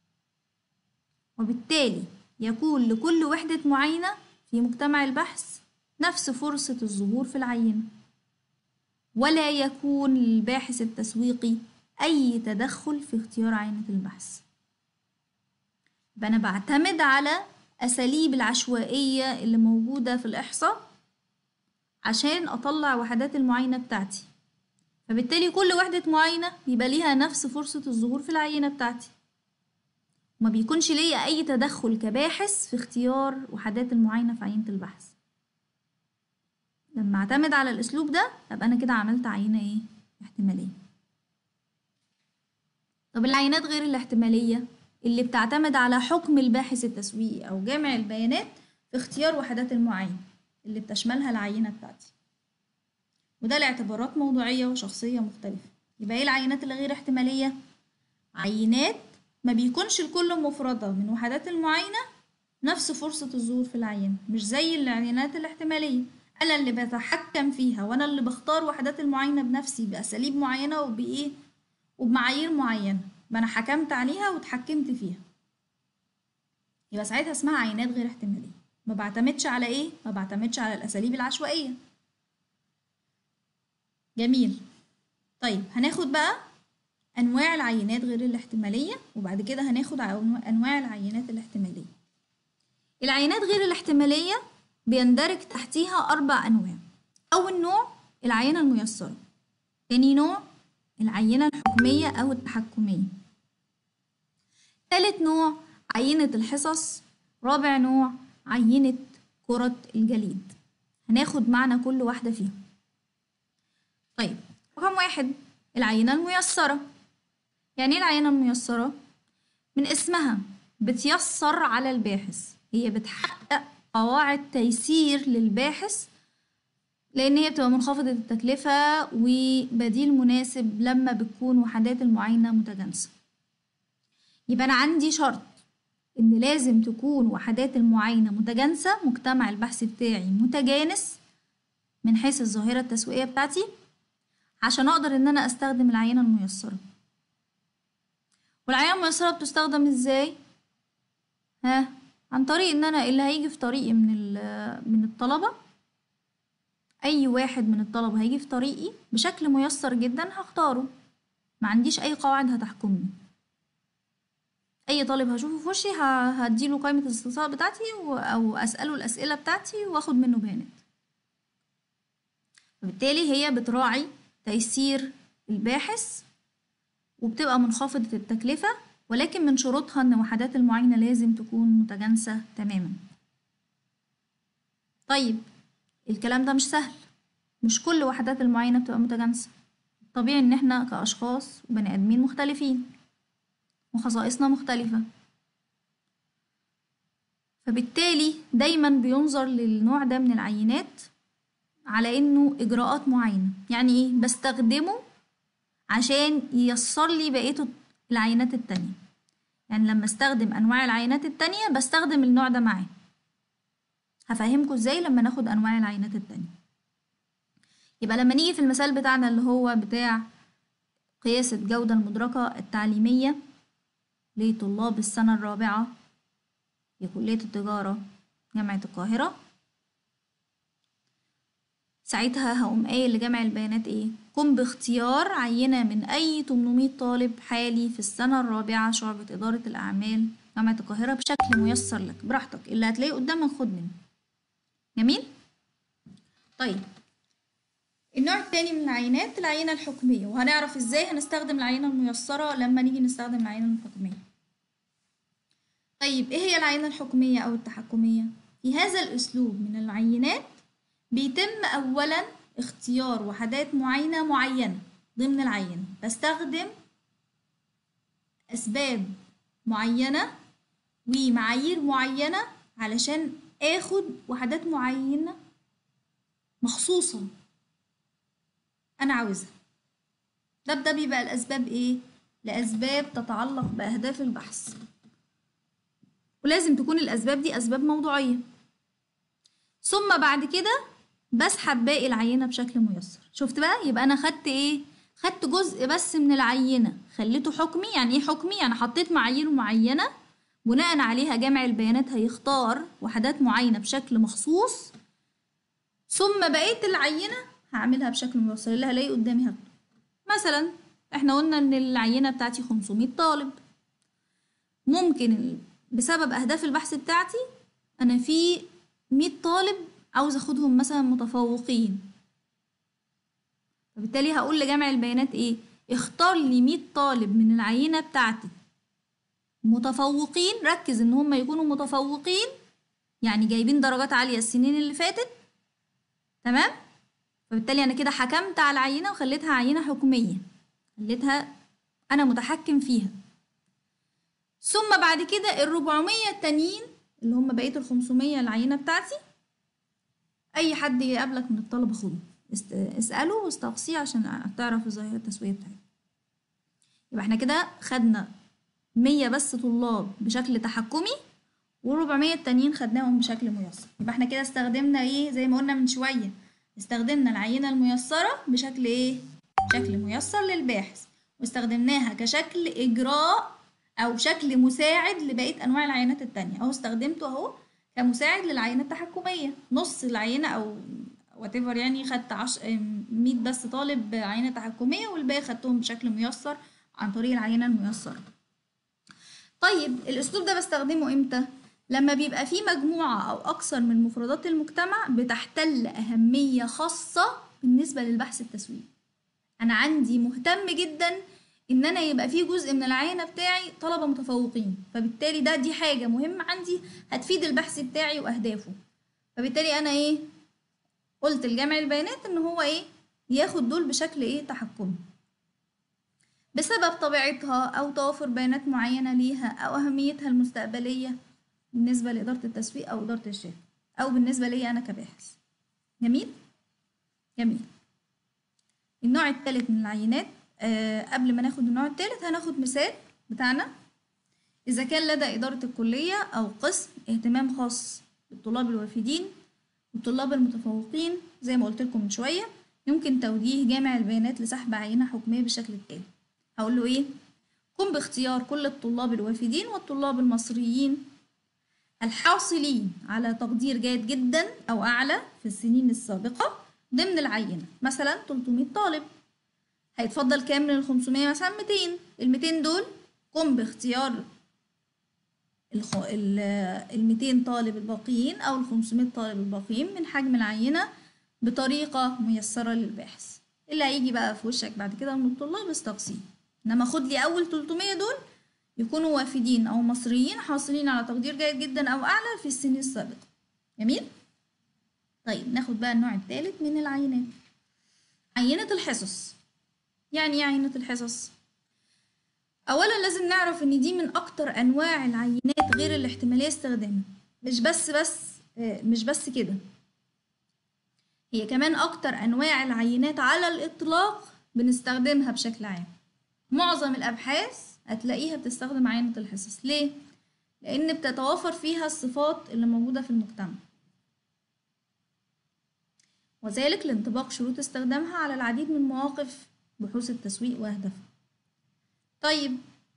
وبالتالي يكون لكل وحده معاينه في مجتمع البحث نفس فرصه الظهور في العينه ولا يكون للباحث التسويقي اي تدخل في اختيار عينه البحث يبقى انا بعتمد على أساليب العشوائية اللي موجودة في الإحصاء عشان أطلع وحدات المعاينة بتاعتي فبالتالي كل وحدة معاينة بيبقى ليها نفس فرصة الظهور في العينة بتاعتي وما بيكونش ليا أي تدخل كباحث في اختيار وحدات المعاينة في عينة البحث لما اعتمد على الأسلوب ده أبقى أنا كده عملت عينة إيه؟ احتمالية طب العينات غير الاحتمالية اللي بتعتمد على حكم الباحث التسويقي أو جامع البيانات في اختيار وحدات المعاينة اللي بتشملها العينة بتاعتي وده لاعتبارات موضوعية وشخصية مختلفة يبقى ايه العينات اللي غير احتمالية؟ عينات ما بيكونش الكل مفردة من وحدات المعاينة نفس فرصة الظهور في العينة مش زي العينات الاحتمالية أنا اللي بتحكم فيها وأنا اللي بختار وحدات المعاينة بنفسي بأساليب معينة وبإيه وبمعايير معينة ما انا حكمت عليها واتحكمت فيها يبقى ساعتها اسمها عينات غير احتماليه ما بعتمدش على ايه ما بعتمدش على الاساليب العشوائيه جميل طيب هناخد بقى انواع العينات غير الاحتماليه وبعد كده هناخد انواع العينات الاحتماليه العينات غير الاحتماليه بيندرج تحتيها اربع انواع اول نوع العينه الميسره تاني نوع العينه الحكميه او التحكميه ثالث نوع عينة الحصص رابع نوع عينة كرة الجليد هناخد معنى كل واحدة فيهم طيب رقم واحد العينة الميسرة يعني ايه العينة الميسرة؟ من اسمها بتيسر على الباحث هي بتحقق قواعد تيسير للباحث لان هي بتبقى منخفضة التكلفة وبديل مناسب لما بتكون وحدات المعاينة متجانسة يبقى انا عندي شرط ان لازم تكون وحدات المعاينة متجانسة مجتمع البحث بتاعي متجانس من حيث الظاهرة التسويقية بتاعتي عشان اقدر ان انا استخدم العينة الميسرة والعينة الميسرة بتستخدم ازاي ها عن طريق ان انا اللي هيجي في طريقي من من الطلبة اي واحد من الطلبة هيجي في طريقي بشكل ميسر جدا هختاره ما عنديش اي قواعد هتحكمني اي طالب هشوفه في وشي هديله قائمة الاستفسار بتاعتي او اسأله الاسئلة بتاعتي واخد منه بيانات وبالتالي هي بتراعي تيسير الباحث وبتبقى منخفضة التكلفة ولكن من شروطها ان وحدات المعاينة لازم تكون متجانسة تماما طيب الكلام ده مش سهل مش كل وحدات المعاينة بتبقى متجانسة طبيعي ان احنا كأشخاص وبني ادمين مختلفين وخصائصنا مختلفة فبالتالي دايما بينظر للنوع ده من العينات على انه اجراءات معينة يعني ايه بستخدمه عشان ييسر لي بقية العينات التانية يعني لما استخدم انواع العينات التانية بستخدم النوع ده معاه هفهمكم ازاي لما ناخد انواع العينات التانية يبقى لما نيجي في المثال بتاعنا اللي هو بتاع قياس الجودة المدركة التعليمية لطلاب السنة الرابعة في كلية التجارة جامعة القاهرة ساعتها هقوم قايل لجمع البيانات ايه قم باختيار عينة من أي 800 طالب حالي في السنة الرابعة شعبة إدارة الأعمال جامعة القاهرة بشكل ميسر لك براحتك اللي هتلاقيه قدامك خد منه جميل طيب النوع التاني من العينات العينة الحكمية وهنعرف ازاي هنستخدم العينة الميسرة لما نيجي نستخدم العينة الحكمية طيب ايه هي العينة الحكمية أو التحكمية؟ في هذا الأسلوب من العينات بيتم أولا اختيار وحدات معينة معينة ضمن العينة بستخدم أسباب معينة ومعايير معينة علشان اخد وحدات معينة مخصوصة أنا عاوزها ده ده بيبقى الأسباب إيه؟ لأسباب تتعلق بأهداف البحث ولازم تكون الأسباب دي أسباب موضوعية ثم بعد كده بسحب باقي العينة بشكل ميسر شفت بقى يبقى أنا خدت إيه؟ خدت جزء بس من العينة خليته حكمي يعني إيه حكمي؟ يعني حطيت معايير معينة بناء عليها جمع البيانات هيختار وحدات معينة بشكل مخصوص ثم بقية العينة هعملها بشكل ميسر اللي هلاقيه قدامي هاخده مثلا احنا قلنا ان العينة بتاعتي 500 طالب ممكن بسبب اهداف البحث بتاعتي انا في 100 طالب عاوز اخدهم مثلا متفوقين فبالتالي هقول لجمع البيانات ايه اختار لي 100 طالب من العينة بتاعتي متفوقين ركز ان هم يكونوا متفوقين يعني جايبين درجات عالية السنين اللي فاتت تمام فبالتالي انا كده حكمت على العينة وخليتها عينة حكومية خليتها انا متحكم فيها ثم بعد كده الربعمية التانيين اللي هم بقية الخمسمية العينة بتاعتي اي حد يقابلك من الطلبة خده اسأله واستقصيه عشان تعرف الظاهرة التسويقية بتاعتك يبقى احنا كده خدنا مية بس طلاب بشكل تحكمي وربعمية التانيين خدناهم بشكل ميسر يبقى احنا كده استخدمنا ايه زي ما قلنا من شوية استخدمنا العينة الميسرة بشكل ايه شكل ميسر للباحث واستخدمناها كشكل اجراء او شكل مساعد لبقية انواع العينات التانية اهو استخدمته اهو كمساعد للعينة التحكمية نص العينة او whatever يعني خدت عش... 100 بس طالب عينة تحكمية والباقي خدتهم بشكل ميسر عن طريق العينة الميسرة طيب الاسلوب ده بستخدمه امتى لما بيبقى في مجموعة او اكثر من مفردات المجتمع بتحتل اهمية خاصة بالنسبة للبحث التسويقي انا عندي مهتم جدا ان انا يبقى في جزء من العينة بتاعي طلبة متفوقين فبالتالي ده دي حاجة مهمة عندي هتفيد البحث بتاعي واهدافه فبالتالي انا ايه قلت لجمع البيانات ان هو ايه ياخد دول بشكل ايه تحكمي بسبب طبيعتها أو توافر بيانات معينة ليها أو أهميتها المستقبلية بالنسبة لإدارة التسويق أو إدارة الشركة أو بالنسبة لي أنا كباحث جميل؟ جميل النوع الثالث من العينات آه قبل ما ناخد النوع الثالث هناخد مثال بتاعنا إذا كان لدى إدارة الكلية أو قسم اهتمام خاص بالطلاب الوافدين والطلاب المتفوقين زي ما قلت لكم من شوية يمكن توجيه جامع البيانات لسحب عينة حكمية بالشكل التالي هقول له إيه؟ قم باختيار كل الطلاب الوافدين والطلاب المصريين الحاصلين على تقدير جيد جدا أو أعلى في السنين السابقة ضمن العينة مثلا 300 طالب هيتفضل كام من ال 500 مثلا 200 ال 200 دول قم باختيار الخ... ال 200 طالب الباقيين أو ال 500 طالب الباقيين من حجم العينة بطريقة ميسرة للباحث اللي هيجي بقى في وشك بعد كده من الطلاب استقصيه إنما خد لي أول 300 دول يكونوا وافدين أو مصريين حاصلين على تقدير جيد جدا أو أعلى في السنين السابقة جميل؟ طيب ناخد بقى النوع الثالث من العينات عينة الحصص يعني ايه عينة الحصص؟ أولا لازم نعرف إن دي من أكتر أنواع العينات غير الاحتمالية استخدامها مش بس بس مش بس كده هي كمان أكتر أنواع العينات على الإطلاق بنستخدمها بشكل عام معظم الأبحاث هتلاقيها بتستخدم عينة الحصص ليه؟ لأن بتتوافر فيها الصفات اللي موجودة في المجتمع وذلك لانطباق شروط استخدامها على العديد من مواقف بحوث التسويق وأهدافها طيب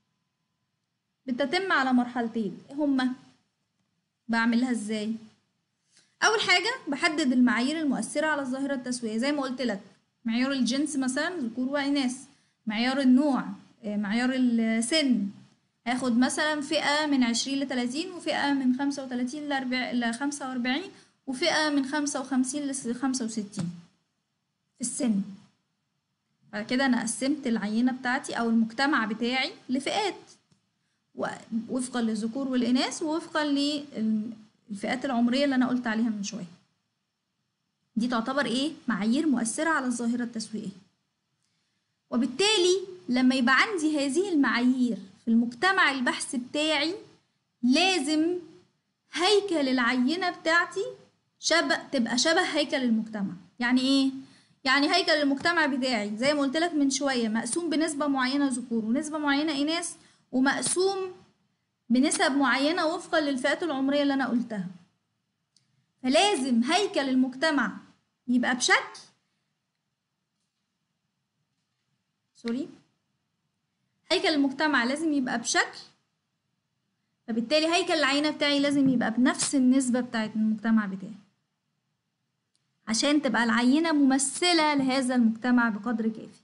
بتتم على مرحلتين هما بعملها ازاي اول حاجه بحدد المعايير المؤثره على الظاهره التسويقيه زي ما قلت لك معيار الجنس مثلا ذكور واناث معيار النوع معيار السن هاخد مثلا فئه من عشرين لتلاتين وفئه من خمسة وتلاتين لخمسة وأربعين وفئه من خمسة وخمسين لخمسة وستين في السن بعد كده انا قسمت العينه بتاعتي او المجتمع بتاعي لفئات وفقا للذكور والاناث ووفقا للفئات العمريه اللي انا قلت عليها من شويه دي تعتبر ايه معايير مؤثره على الظاهره التسويقيه وبالتالي لما يبقى عندي هذه المعايير في المجتمع البحث بتاعي لازم هيكل العينه بتاعتي شبه تبقى شبه هيكل المجتمع يعني ايه يعني هيكل المجتمع بتاعي زي ما قلت لك من شويه مقسوم بنسبه معينه ذكور ونسبه معينه اناث ومقسوم بنسب معينه وفقا للفئات العمريه اللي انا قلتها فلازم هيكل المجتمع يبقى بشكل سوري هيكل المجتمع لازم يبقى بشكل فبالتالي هيكل العينه بتاعي لازم يبقى بنفس النسبه بتاعت المجتمع بتاعي عشان تبقى العينة ممثلة لهذا المجتمع بقدر كافي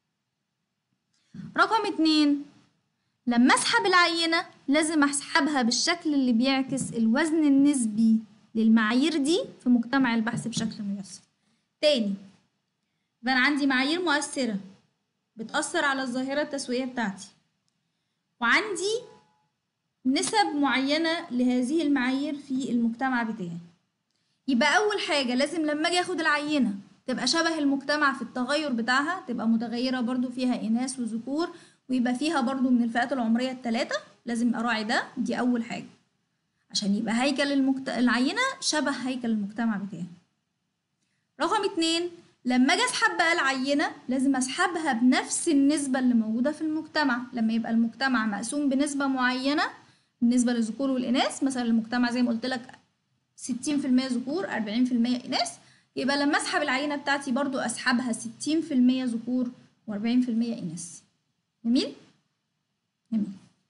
رقم اتنين لما اسحب العينة لازم اسحبها بالشكل اللي بيعكس الوزن النسبي للمعايير دي في مجتمع البحث بشكل ميسر تاني يبقى انا عندي معايير مؤثرة بتأثر على الظاهرة التسويقية بتاعتي وعندي نسب معينة لهذه المعايير في المجتمع بتاعي يبقى اول حاجه لازم لما اجي اخد العينه تبقى شبه المجتمع في التغير بتاعها تبقى متغيره برضو فيها اناث وذكور ويبقى فيها برضو من الفئات العمريه الثلاثه لازم اراعي ده دي اول حاجه عشان يبقى هيكل المكت... العينه شبه هيكل المجتمع بتاعي رقم اتنين لما اجي اسحب بقى العينه لازم اسحبها بنفس النسبه اللي موجوده في المجتمع لما يبقى المجتمع مقسوم بنسبه معينه بالنسبه للذكور والاناث مثلا المجتمع زي ما قلت لك 60% ذكور 40% إناث يبقى لما أسحب العينة بتاعتي برضو أسحبها 60% ذكور و40% إناث جميل؟ جميل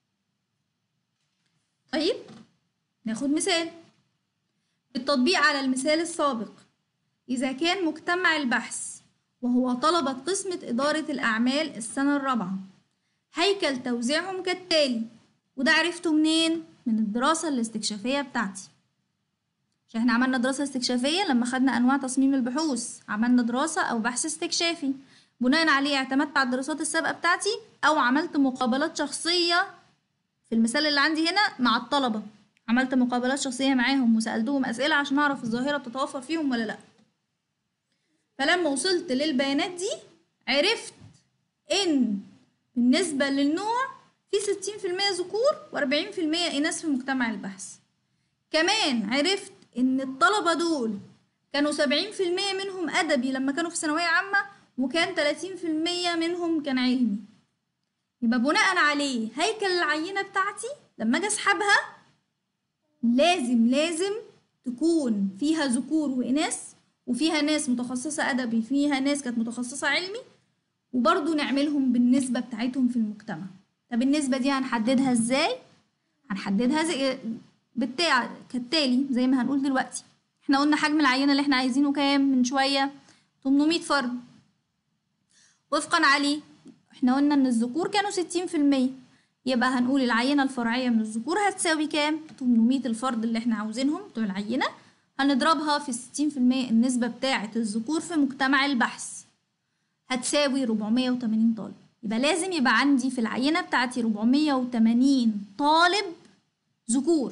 طيب ناخد مثال بالتطبيق على المثال السابق إذا كان مجتمع البحث وهو طلبة قسمة إدارة الأعمال السنة الرابعة هيكل توزيعهم كالتالي وده عرفته منين؟ من الدراسة الاستكشافية بتاعتي عشان احنا عملنا دراسة استكشافية لما خدنا أنواع تصميم البحوث عملنا دراسة أو بحث استكشافي بناء عليه اعتمدت على الدراسات السابقة بتاعتي أو عملت مقابلات شخصية في المثال اللي عندي هنا مع الطلبة عملت مقابلات شخصية معاهم وسألتهم أسئلة عشان أعرف الظاهرة بتتوفر فيهم ولا لأ فلما وصلت للبيانات دي عرفت إن بالنسبة للنوع في ستين في المية ذكور وأربعين في المية إناث في مجتمع البحث كمان عرفت إن الطلبة دول كانوا سبعين في المية منهم أدبي لما كانوا في ثانوية عامة وكان تلاتين في المية منهم كان علمي يبقى بناء عليه هيكل العينة بتاعتي لما أجي أسحبها لازم لازم تكون فيها ذكور وإناث وفيها ناس متخصصة أدبي فيها ناس كانت متخصصة علمي وبرضه نعملهم بالنسبة بتاعتهم في المجتمع طب النسبة دي هنحددها ازاي؟ هنحددها زي بالتالي كالتالي زي ما هنقول دلوقتي احنا قلنا حجم العينة اللي احنا عايزينه كام من شوية 800 فرد وفقا عليه احنا قلنا ان الذكور كانوا 60% يبقى هنقول العينة الفرعية من الذكور هتساوي كام 800 الفرد اللي احنا عاوزينهم بتوع العينة هنضربها في 60% النسبة بتاعة الذكور في مجتمع البحث هتساوي 480 طالب يبقى لازم يبقى عندي في العينة بتاعتي 480 طالب ذكور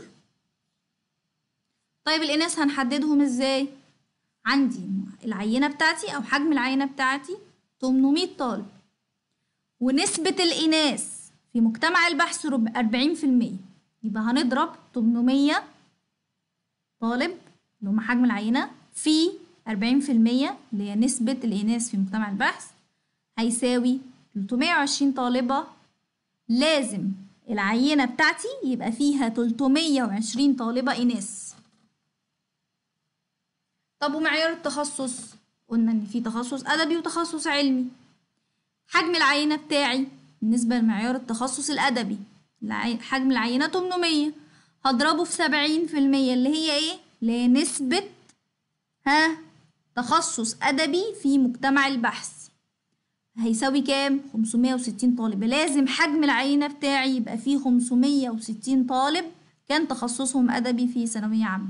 طيب الإناث هنحددهم إزاي؟ عندي العينة بتاعتي أو حجم العينة بتاعتي 800 طالب ونسبة الإناث في مجتمع البحث 40% يبقى هنضرب 800 طالب اللي هم حجم العينة في 40% اللي هي نسبة الإناث في مجتمع البحث هيساوي 320 طالبة لازم العينة بتاعتي يبقى فيها 320 طالبة إناث طب ومعيار التخصص قلنا إن في تخصص أدبي وتخصص علمي حجم العينة بتاعي بالنسبة لمعيار التخصص الأدبي حجم العينة 800 هضربه في 70% اللي هي إيه؟ اللي هي نسبة ها تخصص أدبي في مجتمع البحث هيساوي كام؟ 560 طالب لازم حجم العينة بتاعي يبقى فيه 560 طالب كان تخصصهم أدبي في ثانوية عامة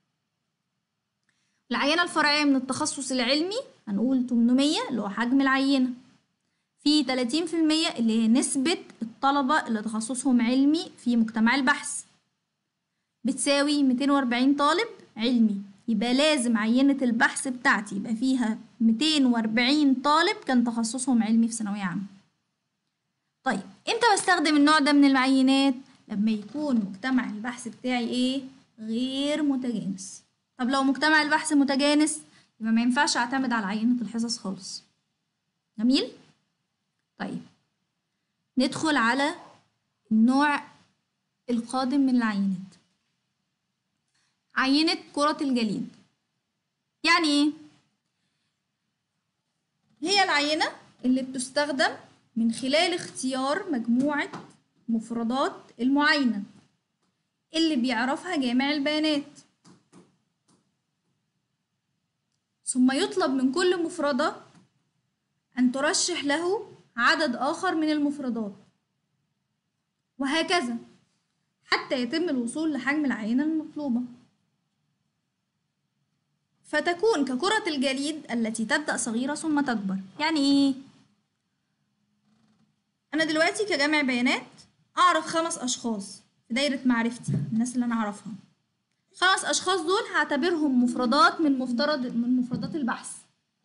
العينة الفرعية من التخصص العلمي هنقول 800 اللي هو حجم العينة في 30% اللي هي نسبة الطلبة اللي تخصصهم علمي في مجتمع البحث بتساوي 240 طالب علمي يبقى لازم عينة البحث بتاعتي يبقى فيها 240 طالب كان تخصصهم علمي في ثانوية عامة طيب امتى بستخدم النوع ده من العينات لما يكون مجتمع البحث بتاعي ايه غير متجانس طب لو مجتمع البحث متجانس يبقى ما ينفعش اعتمد على عينة الحصص خالص جميل طيب ندخل على النوع القادم من العينات عينة كرة الجليد يعني ايه؟ هي العينة اللي بتستخدم من خلال اختيار مجموعة مفردات المعاينة اللي بيعرفها جامع البيانات ثم يطلب من كل مفردة أن ترشح له عدد آخر من المفردات وهكذا حتى يتم الوصول لحجم العينة المطلوبة فتكون ككرة الجليد التي تبدأ صغيرة ثم تكبر يعني إيه؟ أنا دلوقتي كجامع بيانات أعرف خمس أشخاص في دايرة معرفتي الناس اللي أنا أعرفها خمس أشخاص دول هعتبرهم مفردات من مفترض من مفردات البحث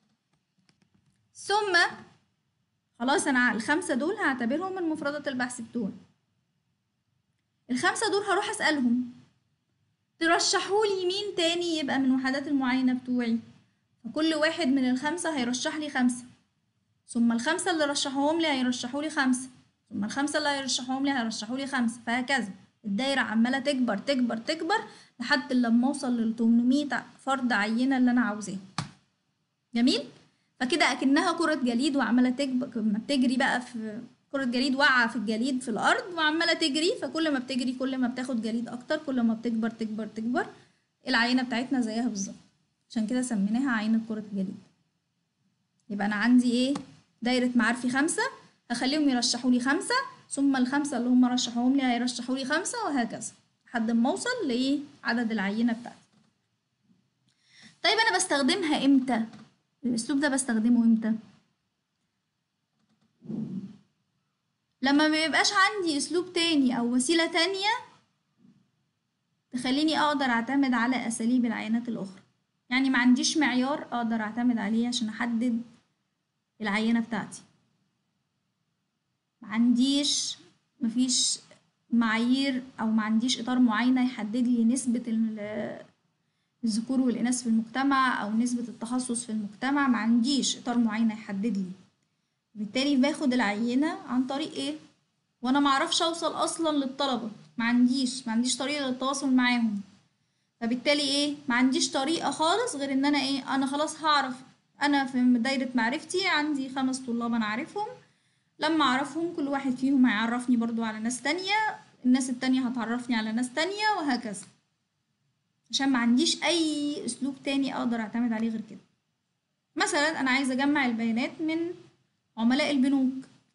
ثم خلاص أنا الخمسة دول هعتبرهم من مفردات البحث بتوعي الخمسة دول هروح أسألهم ترشحوا لي مين تاني يبقى من وحدات المعاينة بتوعي فكل واحد من الخمسة هيرشح لي خمسة ثم الخمسة اللي رشحوهم لي هيرشحوا لي خمسة ثم الخمسة اللي هيرشحوهم لي هيرشحوا لي خمسة فهكذا الدايرة عمالة تكبر تكبر تكبر لحد لما اوصل لل 800 فرد عينة اللي انا عاوزاه جميل فكده اكنها كرة جليد وعمالة تكبر ما بتجري بقى في كرة جليد واقعة في الجليد في الأرض وعمالة تجري فكل ما بتجري كل ما بتاخد جليد أكتر كل ما بتكبر تكبر تكبر العينة بتاعتنا زيها بالظبط عشان كده سميناها عينة كرة الجليد يبقى أنا عندي إيه دايرة معارفي خمسة هخليهم يرشحوا لي خمسة ثم الخمسة اللي هم رشحوهم لي هيرشحوا لي خمسة وهكذا لحد ما أوصل لإيه عدد العينة بتاعتي طيب أنا بستخدمها إمتى الأسلوب ده بستخدمه إمتى لما ما يبقاش عندي اسلوب تاني او وسيله تانية تخليني اقدر اعتمد على اساليب العينات الاخرى يعني ما عنديش معيار اقدر اعتمد عليه عشان احدد العينه بتاعتي ما عنديش مفيش معايير او ما عنديش اطار معاينه يحدد لي نسبه الذكور والإناث في المجتمع أو نسبة التخصص في المجتمع ما عنديش إطار معين يحدد لي بالتالي باخد العينة عن طريق إيه وأنا معرفش أوصل أصلا للطلبة ما عنديش ما عنديش طريقة للتواصل معاهم فبالتالي إيه ما عنديش طريقة خالص غير إن أنا إيه أنا خلاص هعرف أنا في دايرة معرفتي عندي خمس طلاب أنا عارفهم لما أعرفهم كل واحد فيهم هيعرفني برضو على ناس تانية الناس التانية هتعرفني على ناس تانية وهكذا عشان ما عنديش اي اسلوب تاني اقدر اعتمد عليه غير كده مثلا انا عايزه اجمع البيانات من عملاء البنوك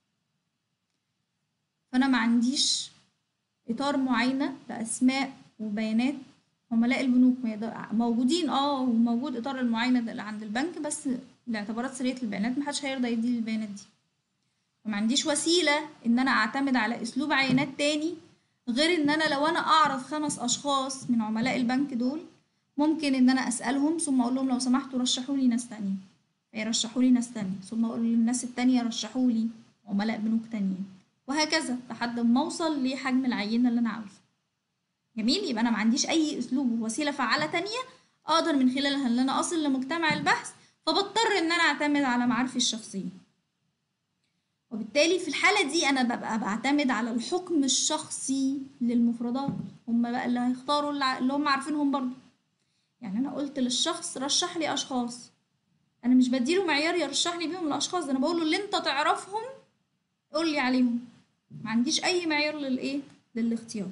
فانا ما عنديش اطار معينه لاسماء وبيانات عملاء البنوك موجودين اه وموجود اطار المعاينه اللي عند البنك بس لاعتبارات سريه البيانات محدش هيرضى يديلي البيانات دي فما عنديش وسيله ان انا اعتمد على اسلوب عينات تاني غير ان انا لو انا اعرف خمس اشخاص من عملاء البنك دول ممكن ان انا اسالهم ثم اقول لهم لو سمحتوا رشحوا لي ناس تانية يرشحوا لي ناس تانية ثم اقول للناس التانية رشحوا لي عملاء بنوك تانيين وهكذا لحد ما اوصل لحجم العينه اللي انا عاوزه جميل يبقى انا ما عنديش اي اسلوب ووسيله فعاله تانية اقدر من خلالها ان انا اصل لمجتمع البحث فبضطر ان انا اعتمد على معارفي الشخصيه وبالتالي في الحالة دي أنا ببقى بعتمد على الحكم الشخصي للمفردات هم بقى اللي هيختاروا اللي هم عارفينهم برضو يعني أنا قلت للشخص رشح لي أشخاص أنا مش بديله معيار يرشح لي بيهم الأشخاص ده أنا بقوله اللي أنت تعرفهم قول لي عليهم ما عنديش أي معيار للإيه للاختيار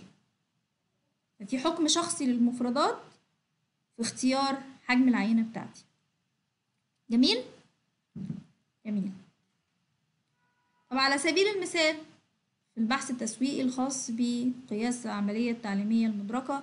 ففي حكم شخصي للمفردات في اختيار حجم العينة بتاعتي جميل جميل طب على سبيل المثال في البحث التسويقي الخاص بقياس العملية التعليمية المدركة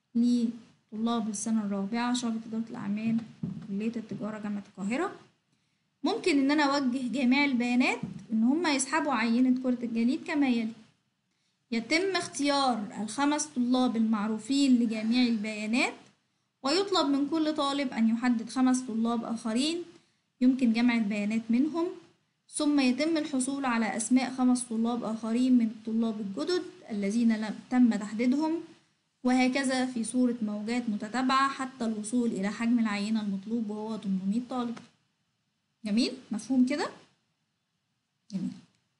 لطلاب السنة الرابعة شعبة إدارة الأعمال كلية التجارة جامعة القاهرة ممكن إن أنا أوجه جميع البيانات إن هما يسحبوا عينة كرة الجليد كما يلي يتم اختيار الخمس طلاب المعروفين لجميع البيانات ويطلب من كل طالب أن يحدد خمس طلاب آخرين يمكن جمع البيانات منهم ثم يتم الحصول على أسماء خمس طلاب آخرين من الطلاب الجدد الذين لم تم تحديدهم وهكذا في صورة موجات متتابعة حتى الوصول إلى حجم العينة المطلوب وهو 800 طالب جميل مفهوم كده جميل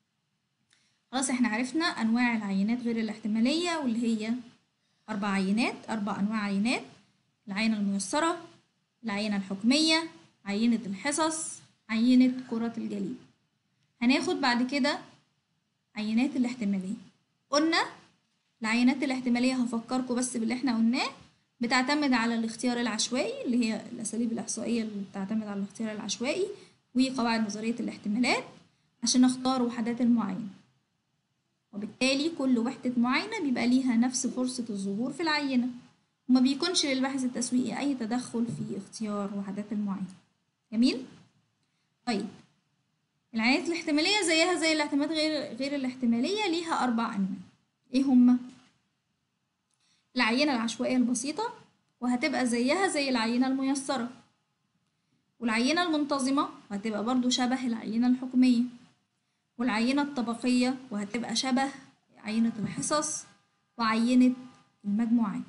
خلاص احنا عرفنا أنواع العينات غير الاحتمالية واللي هي أربع عينات أربع أنواع عينات العينة الميسرة العينة الحكمية عينة الحصص عينة كرة الجليد هناخد بعد كده عينات الاحتمالية قلنا العينات الاحتمالية هفكركم بس باللي احنا قلناه بتعتمد على الاختيار العشوائي اللي هي الأساليب الإحصائية اللي بتعتمد على الاختيار العشوائي وقواعد نظرية الاحتمالات عشان اختار وحدات المعاينة وبالتالي كل وحدة معاينة بيبقى ليها نفس فرصة الظهور في العينة وما بيكونش للباحث التسويقي أي تدخل في اختيار وحدات المعاينة جميل؟ طيب العينات الاحتمالية زيها زي الاعتماد غير غير الاحتمالية ليها أربع أنواع إيه هما؟ العينة العشوائية البسيطة وهتبقى زيها زي العينة الميسرة والعينة المنتظمة وهتبقى برضو شبه العينة الحكمية والعينة الطبقية وهتبقى شبه عينة الحصص وعينة المجموعات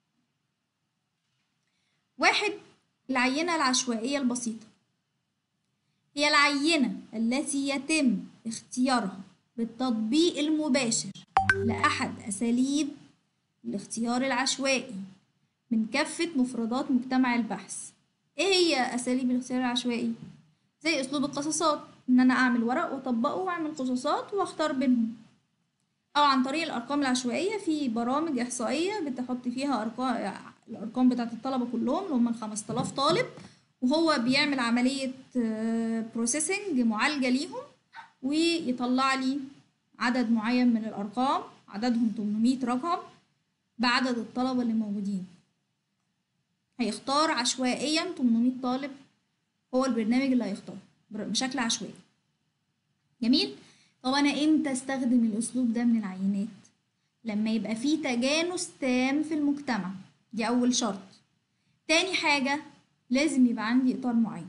واحد العينة العشوائية البسيطة هي العينة التي يتم اختيارها بالتطبيق المباشر لأحد أساليب الاختيار العشوائي من كافة مفردات مجتمع البحث ايه هي أساليب الاختيار العشوائي؟ زي أسلوب القصصات إن أنا أعمل ورق وأطبقه وأعمل قصصات وأختار بينهم أو عن طريق الأرقام العشوائية في برامج إحصائية بتحط فيها أرقام الأرقام بتاعت الطلبة كلهم اللي هم الخمسة آلاف طالب وهو بيعمل عملية بروسيسنج معالجة ليهم ويطلع لي عدد معين من الأرقام عددهم 800 رقم بعدد الطلبة اللي موجودين هيختار عشوائيا 800 طالب هو البرنامج اللي هيختاره بشكل عشوائي جميل طب انا امتى استخدم الاسلوب ده من العينات لما يبقى فيه تجانس تام في المجتمع دي اول شرط تاني حاجة لازم يبقى عندي اطار معين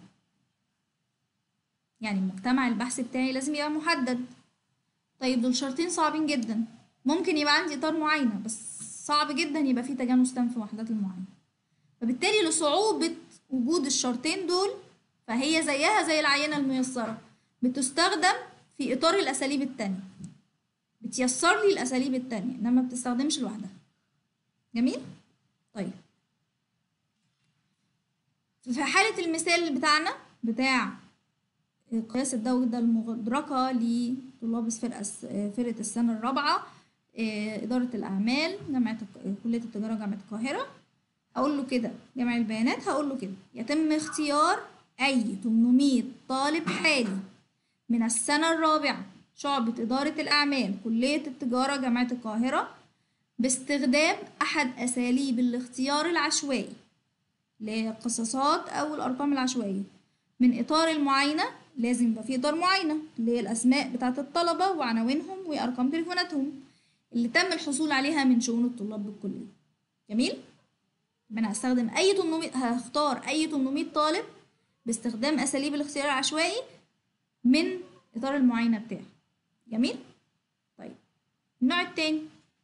يعني المجتمع البحث بتاعي لازم يبقى محدد طيب دول شرطين صعبين جدا ممكن يبقى عندي اطار معينة بس صعب جدا يبقى فيه تجانس تام في وحدات المعاينة فبالتالي لصعوبة وجود الشرطين دول فهي زيها زي العينة الميسرة بتستخدم في إطار الأساليب التانية بتيسر لي الأساليب التانية إنما ما بتستخدمش لوحدها جميل؟ طيب في حالة المثال بتاعنا بتاع قياس الجودة المدركة لطلاب فرقة فرقة السنة الرابعة إدارة الأعمال جامعة كلية التجارة جامعة القاهرة أقول له كده جمع البيانات هقول له كده يتم اختيار أي 800 طالب حالي من السنة الرابعة شعبة إدارة الأعمال كلية التجارة جامعة القاهرة باستخدام أحد أساليب الاختيار العشوائي للقصاصات أو الأرقام العشوائية من إطار المعاينة لازم يبقى في إطار معاينة اللي هي الأسماء بتاعة الطلبة وعناوينهم وأرقام تليفوناتهم اللي تم الحصول عليها من شؤون الطلاب بالكلية جميل؟ يبقى أنا هستخدم أي 800 هختار أي 800 طالب باستخدام أساليب الاختيار العشوائي من إطار المعاينة بتاعي جميل؟ طيب النوع التاني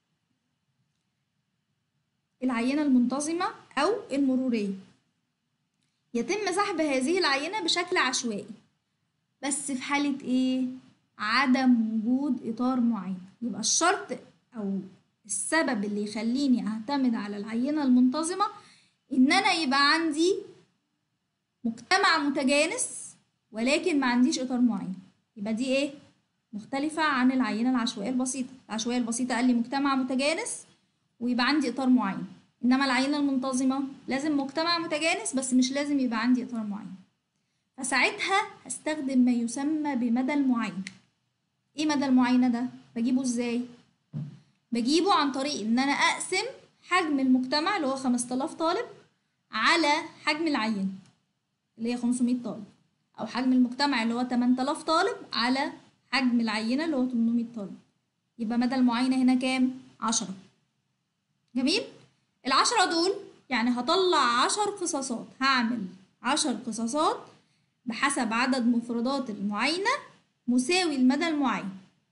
العينة المنتظمة أو المرورية يتم سحب هذه العينة بشكل عشوائي بس في حالة إيه؟ عدم وجود إطار معين يبقى الشرط أو السبب اللي يخليني أعتمد على العينة المنتظمة إن أنا يبقى عندي مجتمع متجانس ولكن ما عنديش إطار معين يبقى دي إيه؟ مختلفة عن العينة العشوائية البسيطة العشوائية البسيطة قال لي مجتمع متجانس ويبقى عندي إطار معين إنما العينة المنتظمة لازم مجتمع متجانس بس مش لازم يبقى عندي إطار معين فساعتها هستخدم ما يسمى بمدى المعاينة إيه مدى المعاينة ده؟ بجيبه إزاي؟ بجيبه عن طريق إن أنا أقسم حجم المجتمع اللي هو 5000 طالب على حجم العينة اللي هي 500 طالب أو حجم المجتمع اللي هو 8000 طالب على حجم العينة اللي هو 800 طالب يبقى مدى المعاينة هنا كام؟ 10 جميل؟ العشرة دول يعني هطلع عشر قصاصات هعمل عشر قصاصات بحسب عدد مفردات المعاينة مساوي المدى المعين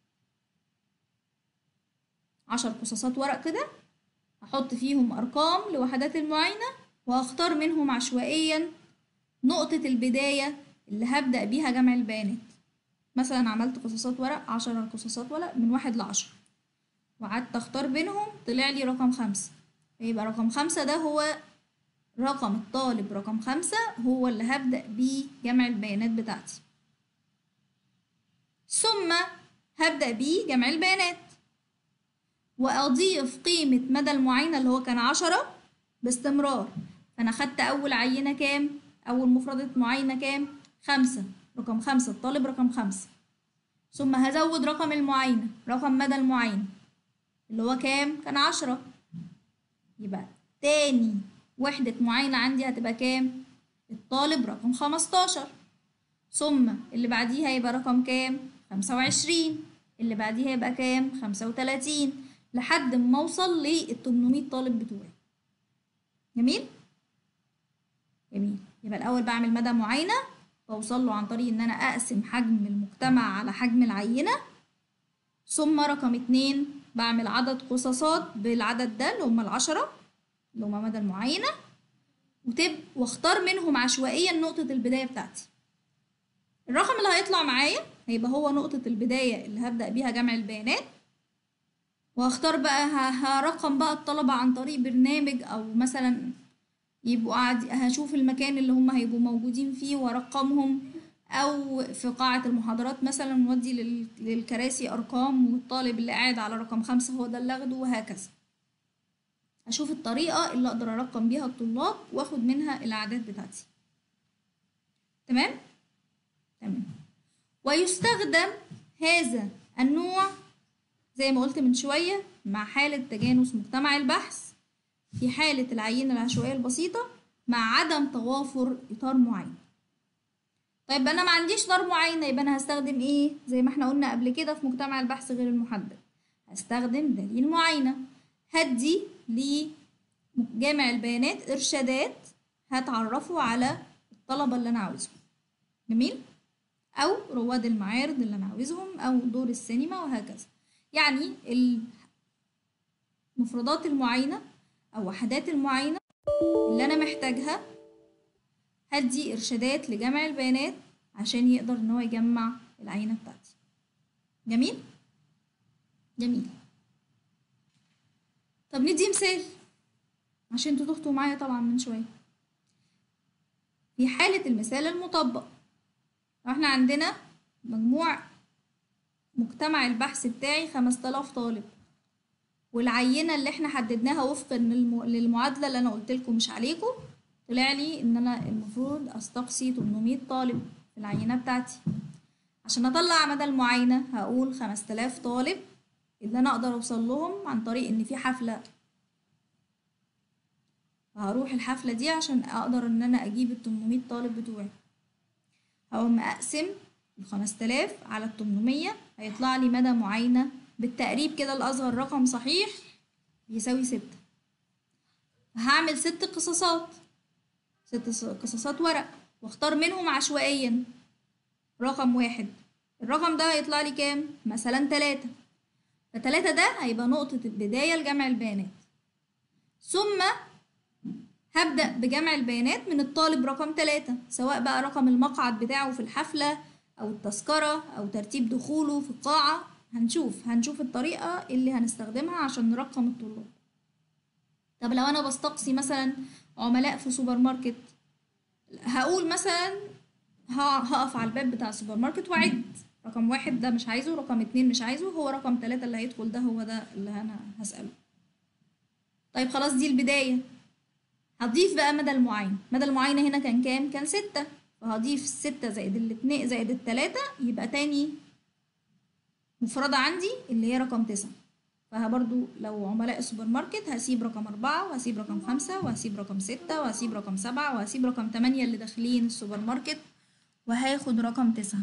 عشر قصاصات ورق كده هحط فيهم أرقام لوحدات المعاينة وهختار منهم عشوائيا نقطة البداية اللي هبدأ بيها جمع البيانات مثلا عملت قصاصات ورق عشر قصاصات ورق من واحد لعشرة وقعدت اختار بينهم طلع لي رقم خمسة يبقى رقم خمسة ده هو رقم الطالب رقم خمسة هو اللي هبدأ بيه جمع البيانات بتاعتي ثم هبدأ بيه جمع البيانات وأضيف قيمة مدى المعاينة اللي هو كان عشرة باستمرار فأنا خدت أول عينة كام؟ أول مفردة معاينة كام؟ خمسة رقم خمسة الطالب رقم خمسة ثم هزود رقم المعاينة رقم مدى المعاينة اللي هو كام؟ كان عشرة يبقى تاني وحدة معاينة عندي هتبقى كام؟ الطالب رقم خمستاشر ثم اللي بعديها يبقى رقم كام؟ خمسة وعشرين اللي بعديها يبقى كام؟ خمسة وتلاتين لحد ما اوصل للتمنمية طالب بتوعي جميل؟ جميل يبقى الأول بعمل مدى معاينة بوصل له عن طريق إن أنا أقسم حجم المجتمع على حجم العينة ثم رقم اتنين بعمل عدد قصاصات بالعدد ده اللي هما العشرة اللي هما مدى المعاينة وتب واختار منهم عشوائيا نقطة البداية بتاعتي الرقم اللي هيطلع معايا هيبقى هو نقطة البداية اللي هبدأ بيها جمع البيانات وهختار بقى هرقم بقى الطلبة عن طريق برنامج أو مثلا يبقوا قاعد هشوف المكان اللي هم هيبقوا موجودين فيه وارقمهم او في قاعة المحاضرات مثلا نودي للكراسي ارقام والطالب اللي قاعد على رقم خمسة هو ده اللي اخده وهكذا اشوف الطريقة اللي اقدر ارقم بيها الطلاب واخد منها الاعداد بتاعتي تمام تمام ويستخدم هذا النوع زي ما قلت من شوية مع حالة تجانس مجتمع البحث في حالة العينة العشوائية البسيطة مع عدم توافر إطار معين طيب أنا ما عنديش إطار معين يبقى أنا هستخدم إيه؟ زي ما احنا قلنا قبل كده في مجتمع البحث غير المحدد هستخدم دليل معاينة هدي لجامع البيانات إرشادات هتعرفه على الطلبة اللي أنا عاوزهم جميل؟ أو رواد المعارض اللي أنا عاوزهم أو دور السينما وهكذا يعني المفردات المعاينة أو وحدات المعاينة اللي أنا محتاجها هدي إرشادات لجمع البيانات عشان يقدر إن هو يجمع العينة بتاعتي جميل؟ جميل طب ندي مثال عشان انتوا تخطوا معايا طبعا من شوية في حالة المثال المطبق لو احنا عندنا مجموع مجتمع البحث بتاعي خمسة آلاف طالب والعينة اللي احنا حددناها وفقا للم- للمعادلة اللي انا قلت لكم مش عليكم طلع لي ان انا المفروض استقصي 800 طالب في العينة بتاعتي عشان اطلع مدى المعاينة هقول 5000 طالب اللي انا اقدر اوصل لهم عن طريق ان في حفلة فهروح الحفلة دي عشان اقدر ان انا اجيب ال 800 طالب بتوعي هقوم اقسم ال 5000 على ال 800 هيطلع لي مدى معاينة بالتقريب كده الاصغر رقم صحيح يساوي ستة هعمل ست قصاصات ست ص- قصاصات ورق واختار منهم عشوائيا رقم واحد الرقم ده هيطلع لي كام مثلا تلاتة فتلاتة ده هيبقى نقطة البداية لجمع البيانات ثم هبدأ بجمع البيانات من الطالب رقم تلاتة سواء بقى رقم المقعد بتاعه في الحفلة أو التذكرة أو ترتيب دخوله في القاعة هنشوف هنشوف الطريقة اللي هنستخدمها عشان نرقم الطلاب طب لو أنا بستقصي مثلا عملاء في سوبر ماركت هقول مثلا ه- هقف على الباب بتاع السوبر ماركت وأعد رقم واحد ده مش عايزه رقم اتنين مش عايزه هو رقم تلاتة اللي هيدخل ده هو ده اللي أنا هسأله طيب خلاص دي البداية هضيف بقى مدى المعاينة مدى المعاينة هنا كان كام؟ كان ستة فهضيف ستة زائد الاتنين زائد التلاتة يبقى تاني مفردة عندي اللي هي رقم تسعة فبرضو لو عملاء السوبر ماركت هسيب رقم أربعة وهسيب رقم خمسة وهسيب رقم ستة وهسيب رقم سبعة وهسيب رقم تمانية اللي داخلين السوبر ماركت وهاخد رقم تسعة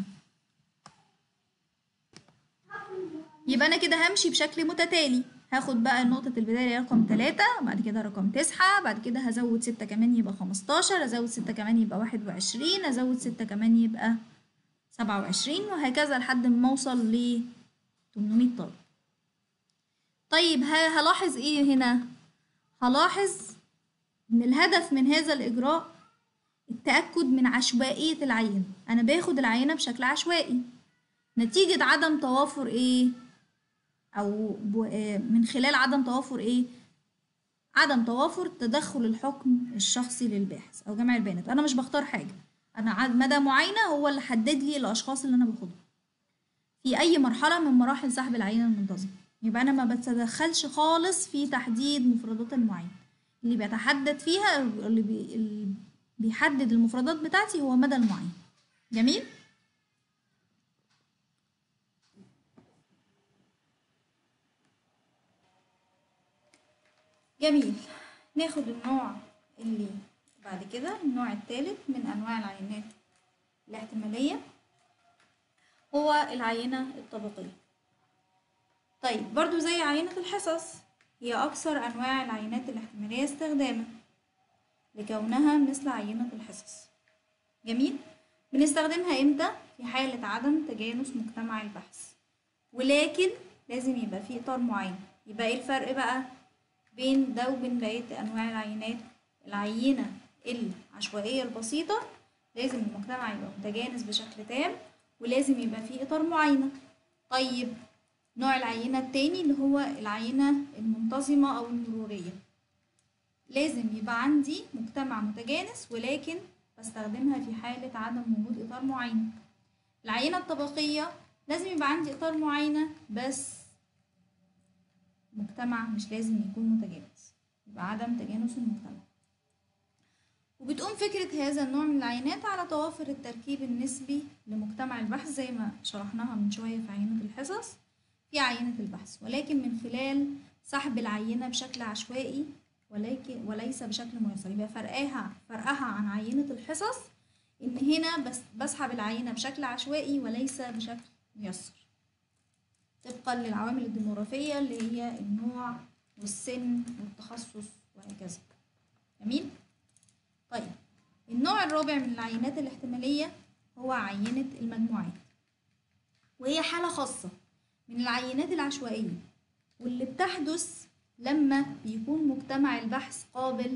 يبقى أنا كده همشي بشكل متتالي هاخد بقى نقطة البداية رقم تلاتة وبعد كده رقم تسعة بعد كده هزود ستة كمان يبقى خمستاشر أزود ستة كمان يبقى واحد وعشرين أزود ستة كمان يبقى سبعة وعشرين وهكذا لحد ما أوصل ل 800 طالب طيب ه- هلاحظ ايه هنا هلاحظ ان الهدف من هذا الاجراء التاكد من عشوائيه العينه انا باخد العينه بشكل عشوائي نتيجه عدم توافر ايه او ب- آه، من خلال عدم توافر ايه عدم توافر تدخل الحكم الشخصي للباحث او جمع البيانات انا مش بختار حاجه انا عد- مدى معاينه هو اللي حدد لي الاشخاص اللي انا باخدهم في اي مرحله من مراحل سحب العينه المنتظمه يبقى انا ما بتدخلش خالص في تحديد مفردات المعاينه اللي بيتحدد فيها اللي, بي... اللي بيحدد المفردات بتاعتي هو مدى المعاينه جميل جميل ناخد النوع اللي بعد كده النوع الثالث من انواع العينات الاحتماليه هو العينه الطبقيه طيب برضو زي عينة الحصص هي أكثر أنواع العينات الاحتمالية استخداما لكونها مثل عينة الحصص جميل بنستخدمها إمتى؟ في حالة عدم تجانس مجتمع البحث ولكن لازم يبقى في إطار معين يبقى إيه الفرق بقى بين ده وبين بقية أنواع العينات العينة العشوائية البسيطة لازم المجتمع يبقى متجانس بشكل تام ولازم يبقى فيه إطار معينة طيب نوع العينة التاني اللي هو العينة المنتظمة أو المرورية لازم يبقى عندي مجتمع متجانس ولكن بستخدمها في حالة عدم وجود إطار معين العينة الطبقية لازم يبقى عندي إطار معينة بس مجتمع مش لازم يكون متجانس يبقى عدم تجانس المجتمع وبتقوم فكرة هذا النوع من العينات على توافر التركيب النسبي لمجتمع البحث زي ما شرحناها من شوية في عينة الحصص في عينة البحث ولكن من خلال سحب العينة بشكل عشوائي ولكن وليس بشكل ميسر يبقى فرقها فرقها عن عينة الحصص إن هنا بس بسحب العينة بشكل عشوائي وليس بشكل ميسر طبقا للعوامل الديموغرافية اللي هي النوع والسن والتخصص وهكذا جميل طيب النوع الرابع من العينات الاحتمالية هو عينة المجموعات وهي حالة خاصة من العينات العشوائية واللي بتحدث لما بيكون مجتمع البحث قابل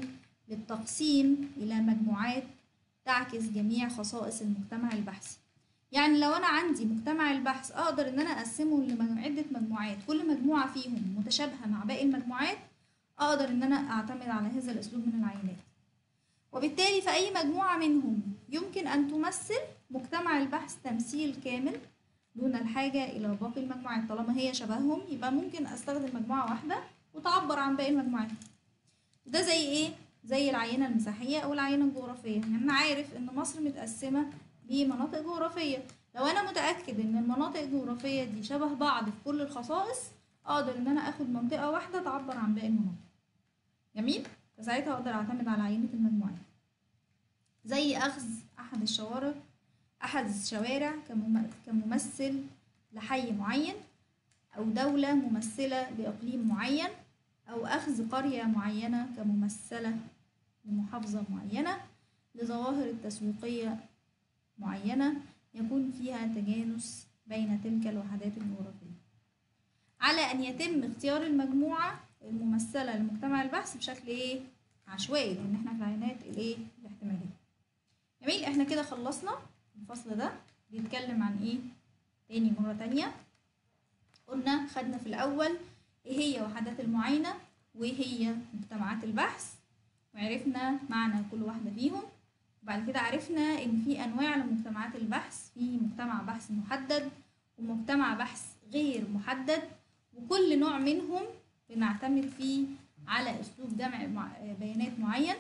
للتقسيم إلى مجموعات تعكس جميع خصائص المجتمع البحثي يعني لو أنا عندي مجتمع البحث أقدر إن أنا أقسمه لعدة مجموعات كل مجموعة فيهم متشابهة مع باقي المجموعات أقدر إن أنا أعتمد على هذا الأسلوب من العينات وبالتالي في أي مجموعة منهم يمكن أن تمثل مجتمع البحث تمثيل كامل دون الحاجة إلى باقي المجموعات طالما هي شبههم يبقى ممكن أستخدم مجموعة واحدة وتعبر عن باقي المجموعات ده زي إيه؟ زي العينة المساحية أو العينة الجغرافية يعني أنا عارف إن مصر متقسمة لمناطق جغرافية لو أنا متأكد إن المناطق الجغرافية دي شبه بعض في كل الخصائص أقدر إن أنا آخد منطقة واحدة تعبر عن باقي المناطق جميل؟ فساعتها أقدر أعتمد على عينة المجموعات زي أخذ أحد الشوارع أحد الشوارع كممثل لحي معين أو دولة ممثلة لإقليم معين أو أخذ قرية معينة كممثلة لمحافظة معينة لظواهر التسويقية معينة يكون فيها تجانس بين تلك الوحدات الجغرافية على أن يتم اختيار المجموعة الممثلة لمجتمع البحث بشكل إيه؟ عشوائي لأن إحنا في العينات الإيه؟ الاحتمالية جميل إحنا كده خلصنا الفصل ده بيتكلم عن إيه؟ تاني مرة تانية قلنا خدنا في الأول إيه هي وحدات المعاينة وإيه هي مجتمعات البحث وعرفنا معنى كل واحدة فيهم وبعد كده عرفنا إن في أنواع لمجتمعات البحث في مجتمع بحث محدد ومجتمع بحث غير محدد وكل نوع منهم بنعتمد فيه على أسلوب جمع بيانات معين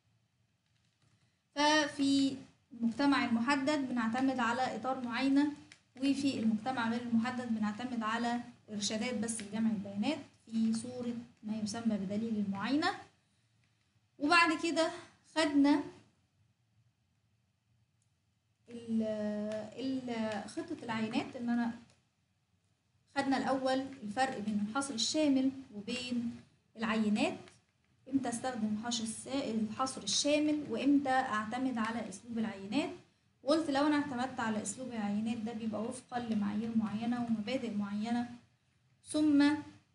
ففي المجتمع المحدد بنعتمد على إطار معينة وفي المجتمع غير المحدد بنعتمد على إرشادات بس لجمع البيانات في صورة ما يسمى بدليل المعاينة وبعد كده خدنا خطة العينات إن أنا خدنا الأول الفرق بين الحصر الشامل وبين العينات امتى استخدم الحصر الشامل وامتى اعتمد على اسلوب العينات وقلت لو انا اعتمدت على اسلوب العينات ده بيبقى وفقا لمعايير معينه ومبادئ معينه ثم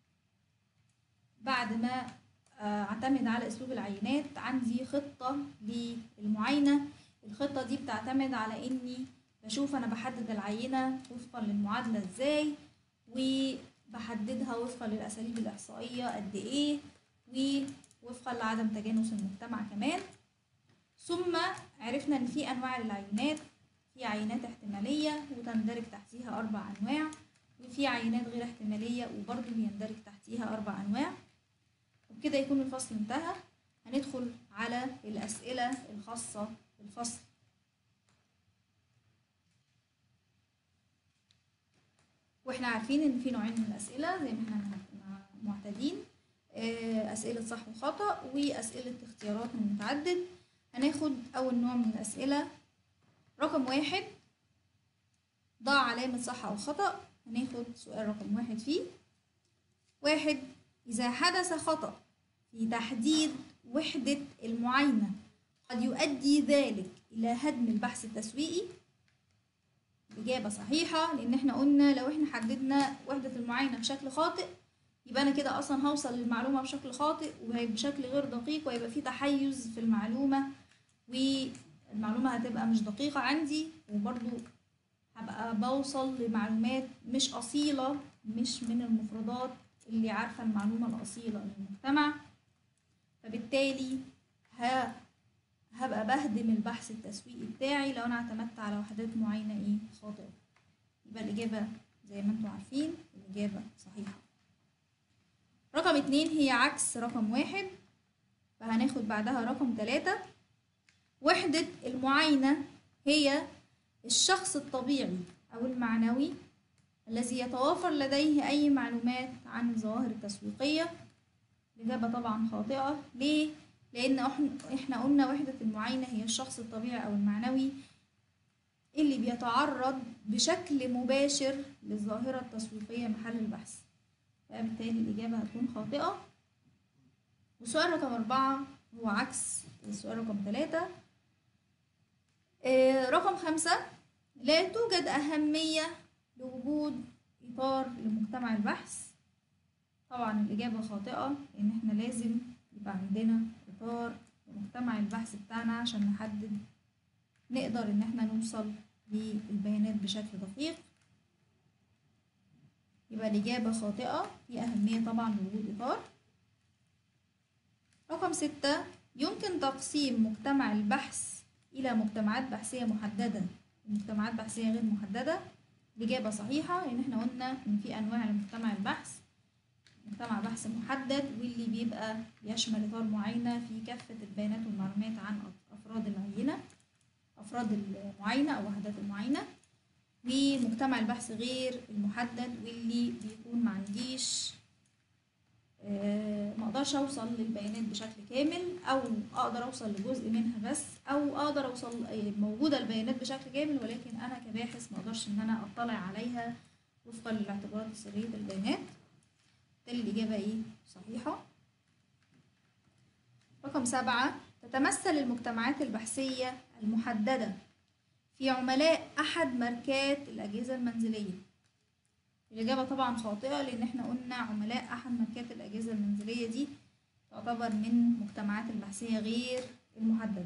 بعد ما اعتمد على اسلوب العينات عندي خطه للمعاينه الخطه دي بتعتمد على اني بشوف انا بحدد العينه وفقا للمعادله ازاي وبحددها وفقا للاساليب الاحصائيه قد ايه ووفقا لعدم تجانس المجتمع كمان ثم عرفنا ان في انواع للعينات في عينات احتماليه وتندرج تحتيها اربع انواع وفي عينات غير احتماليه وبرضه بيندرج تحتيها اربع انواع وبكده يكون الفصل انتهى هندخل على الاسئله الخاصه بالفصل واحنا عارفين ان في نوعين من الاسئله زي ما احنا معتادين أسئلة صح وخطأ وأسئلة اختيارات من متعدد هناخد أول نوع من الأسئلة رقم واحد ضع علامة صح أو خطأ هناخد سؤال رقم واحد فيه واحد إذا حدث خطأ في تحديد وحدة المعاينة قد يؤدي ذلك إلى هدم البحث التسويقي الإجابة صحيحة لأن احنا قلنا لو احنا حددنا وحدة المعاينة بشكل خاطئ يبقى انا كده اصلا هوصل للمعلومه بشكل خاطئ وبشكل غير دقيق ويبقى في تحيز في المعلومه والمعلومه هتبقى مش دقيقه عندي وبرضو هبقى بوصل لمعلومات مش اصيله مش من المفردات اللي عارفه المعلومه الاصيله للمجتمع فبالتالي ها هبقى بهدم البحث التسويقي بتاعي لو انا اعتمدت على وحدات معينه ايه خاطئه يبقى الاجابه زي ما انتم عارفين الاجابه صحيحه رقم اتنين هي عكس رقم واحد فهناخد بعدها رقم تلاتة وحدة المعاينة هي الشخص الطبيعي أو المعنوي الذي يتوافر لديه أي معلومات عن الظواهر التسويقية الإجابة طبعا خاطئة ليه؟ لأن إحنا قلنا وحدة المعاينة هي الشخص الطبيعي أو المعنوي اللي بيتعرض بشكل مباشر للظاهرة التسويقية محل البحث فبالتالي الإجابة هتكون خاطئة والسؤال رقم أربعة هو عكس السؤال رقم ثلاثة آه رقم خمسة لا توجد أهمية لوجود إطار لمجتمع البحث طبعا الإجابة خاطئة لأن احنا لازم يبقى عندنا إطار مجتمع البحث بتاعنا عشان نحدد نقدر ان احنا نوصل للبيانات بشكل دقيق يبقى الإجابة خاطئة في أهمية طبعا لوجود إطار رقم ستة يمكن تقسيم مجتمع البحث إلى مجتمعات بحثية محددة ومجتمعات بحثية غير محددة الإجابة صحيحة لأن احنا قلنا إن في أنواع لمجتمع البحث مجتمع بحث محدد واللي بيبقى بيشمل إطار معينة في كافة البيانات والمعلومات عن أفراد العينة أفراد المعاينة أو وحدات المعاينة ومجتمع البحث غير المحدد واللي بيكون معنديش ما اقدرش اوصل للبيانات بشكل كامل او اقدر اوصل لجزء منها بس او اقدر اوصل موجوده البيانات بشكل كامل ولكن انا كباحث ما اقدرش ان انا اطلع عليها وفقا للاعتبارات السريه البيانات بالتالي الاجابه ايه صحيحه رقم سبعة تتمثل المجتمعات البحثية المحددة في عملاء أحد ماركات الأجهزة المنزلية الإجابة طبعا خاطئة لأن احنا قلنا عملاء أحد ماركات الأجهزة المنزلية دي تعتبر من مجتمعات البحثية غير المحددة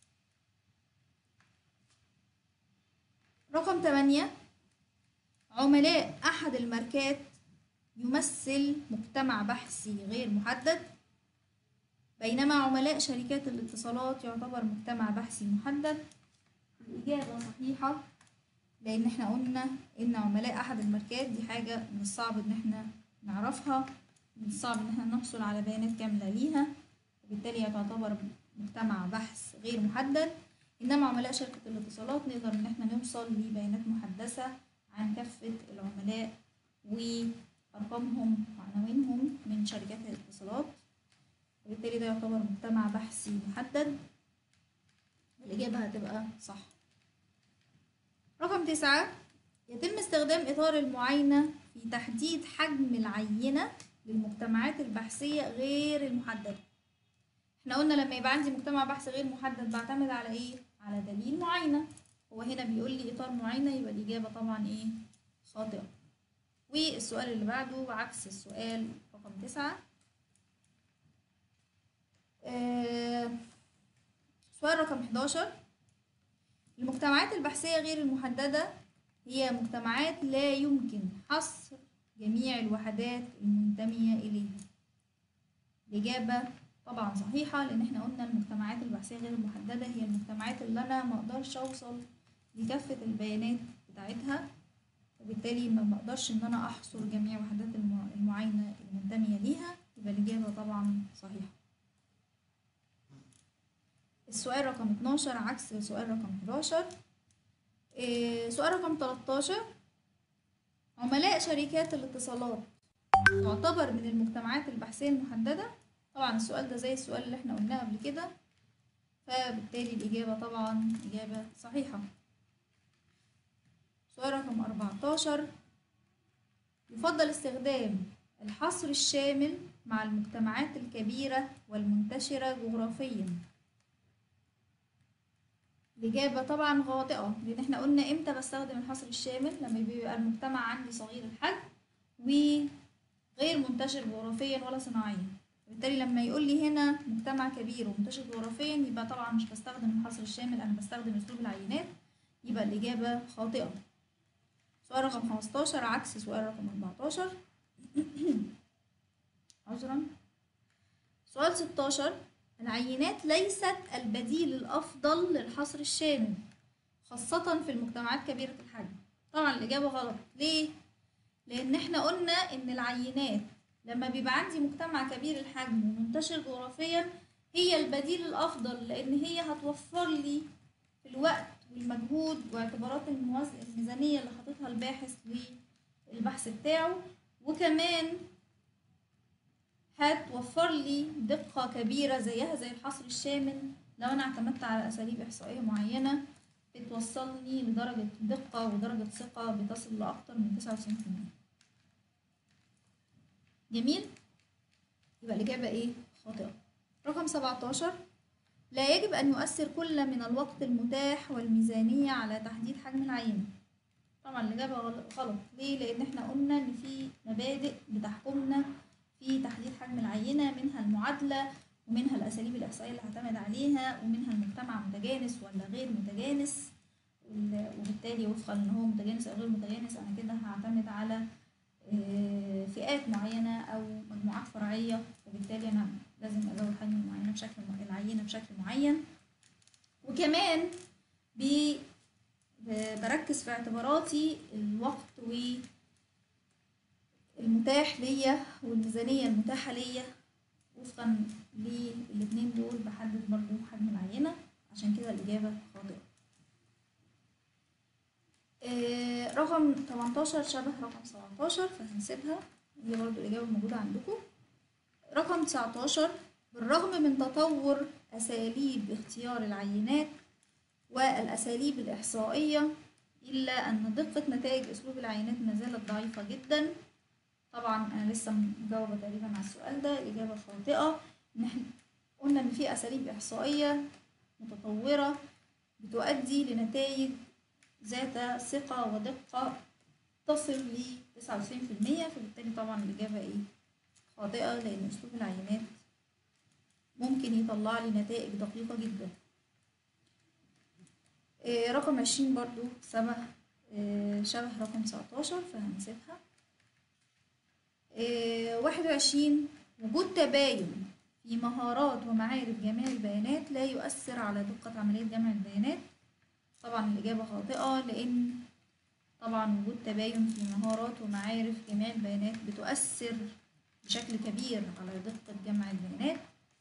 رقم تمانية عملاء أحد الماركات يمثل مجتمع بحثي غير محدد بينما عملاء شركات الاتصالات يعتبر مجتمع بحثي محدد الإجابة صحيحة لأن احنا قلنا إن عملاء أحد الماركات دي حاجة من الصعب إن احنا نعرفها من الصعب إن احنا نحصل على بيانات كاملة ليها وبالتالي هي تعتبر مجتمع بحث غير محدد إنما عملاء شركة الاتصالات نقدر إن احنا نوصل لبيانات محدثة عن كافة العملاء وأرقامهم وعناوينهم من شركات الاتصالات وبالتالي ده يعتبر مجتمع بحثي محدد الإجابة هتبقى صح رقم تسعة يتم استخدام إطار المعاينة في تحديد حجم العينة للمجتمعات البحثية غير المحددة احنا قلنا لما يبقى عندي مجتمع بحث غير محدد بعتمد على ايه؟ على دليل معاينة هو هنا بيقول لي إطار معاينة يبقى الإجابة طبعا ايه؟ خاطئة والسؤال اللي بعده عكس السؤال رقم تسعة آه سؤال رقم 11 المجتمعات البحثية غير المحددة هي مجتمعات لا يمكن حصر جميع الوحدات المنتمية إليها الإجابة طبعا صحيحة لأن احنا قلنا المجتمعات البحثية غير المحددة هي المجتمعات اللي أنا مقدرش أوصل لكافة البيانات بتاعتها وبالتالي ما بقدرش إن أنا أحصر جميع وحدات المعاينة المنتمية ليها يبقى الإجابة طبعا صحيحة السؤال رقم 12 عكس السؤال رقم 11 إيه سؤال رقم 13 عملاء شركات الاتصالات تعتبر من المجتمعات البحثية المحددة طبعا السؤال ده زي السؤال اللي احنا قلناه قبل كده فبالتالي الإجابة طبعا إجابة صحيحة سؤال رقم 14 يفضل استخدام الحصر الشامل مع المجتمعات الكبيرة والمنتشرة جغرافيا الإجابة طبعا خاطئة لأن احنا قلنا امتى بستخدم الحصر الشامل لما بيبقى المجتمع عندي صغير الحجم وغير منتشر جغرافيا ولا صناعيا بالتالي لما يقول لي هنا مجتمع كبير ومنتشر جغرافيا يبقى طبعا مش بستخدم الحصر الشامل أنا بستخدم أسلوب العينات يبقى الإجابة خاطئة سؤال رقم 15 عكس سؤال رقم 14 عذرا سؤال 16 العينات ليست البديل الأفضل للحصر الشامل خاصة في المجتمعات كبيرة الحجم طبعا الإجابة غلط ليه؟ لأن احنا قلنا إن العينات لما بيبقى عندي مجتمع كبير الحجم ومنتشر جغرافيا هي البديل الأفضل لأن هي هتوفر لي في الوقت والمجهود واعتبارات الميزانية اللي حاططها الباحث للبحث بتاعه وكمان هتوفر لي دقة كبيرة زيها زي الحصر الشامل لو أنا اعتمدت على أساليب إحصائية معينة بتوصلني لدرجة دقة ودرجة ثقة بتصل لأكتر من تسعة وتسعين في المية جميل يبقى الإجابة إيه؟ خاطئة رقم سبعتاشر لا يجب أن يؤثر كل من الوقت المتاح والميزانية على تحديد حجم العينة طبعا الإجابة غلط ليه؟ لأن احنا قلنا إن في مبادئ بتحكمنا في تحديد حجم العينة منها المعادلة ومنها الأساليب الإحصائية اللي هعتمد عليها ومنها المجتمع متجانس ولا غير متجانس وال- وبالتالي وفقا ان هو متجانس او غير متجانس انا كده هعتمد على آه، فئات معينة او مجموعات فرعية وبالتالي انا لازم ازود حجم المعينة بشكل العينة بشكل معين وكمان بي- ب- بركز في اعتباراتي الوقت والمتاح ليا والميزانية المتاحة ليا وفقا للاتنين دول بحدد برضو حجم العينة عشان كده الإجابة خاطئة آه، رقم 18 شبه رقم 17 فهنسيبها هي برضو الإجابة موجودة عندكم رقم 19 بالرغم من تطور أساليب اختيار العينات والأساليب الإحصائية إلا أن دقة نتائج أسلوب العينات ما زالت ضعيفة جدا طبعا أنا لسه مجاوبة تقريبا على السؤال ده الإجابة خاطئة إن إحنا قلنا إن في أساليب إحصائية متطورة بتؤدي لنتائج ذات ثقة ودقة تصل ل 99% فبالتالي طبعا الإجابة إيه؟ خاطئة لأن أسلوب العينات ممكن يطلع لي نتائج دقيقة جدا آه، رقم عشرين برضو شبه آه، شبه رقم 19 فهنسيبها آه، واحد وعشرين وجود تباين في مهارات ومعارف جميع البيانات لا يؤثر على دقة عملية جمع البيانات طبعا الإجابة خاطئة لأن طبعا وجود تباين في مهارات ومعارف جميع البيانات بتؤثر بشكل كبير على دقة جمع البيانات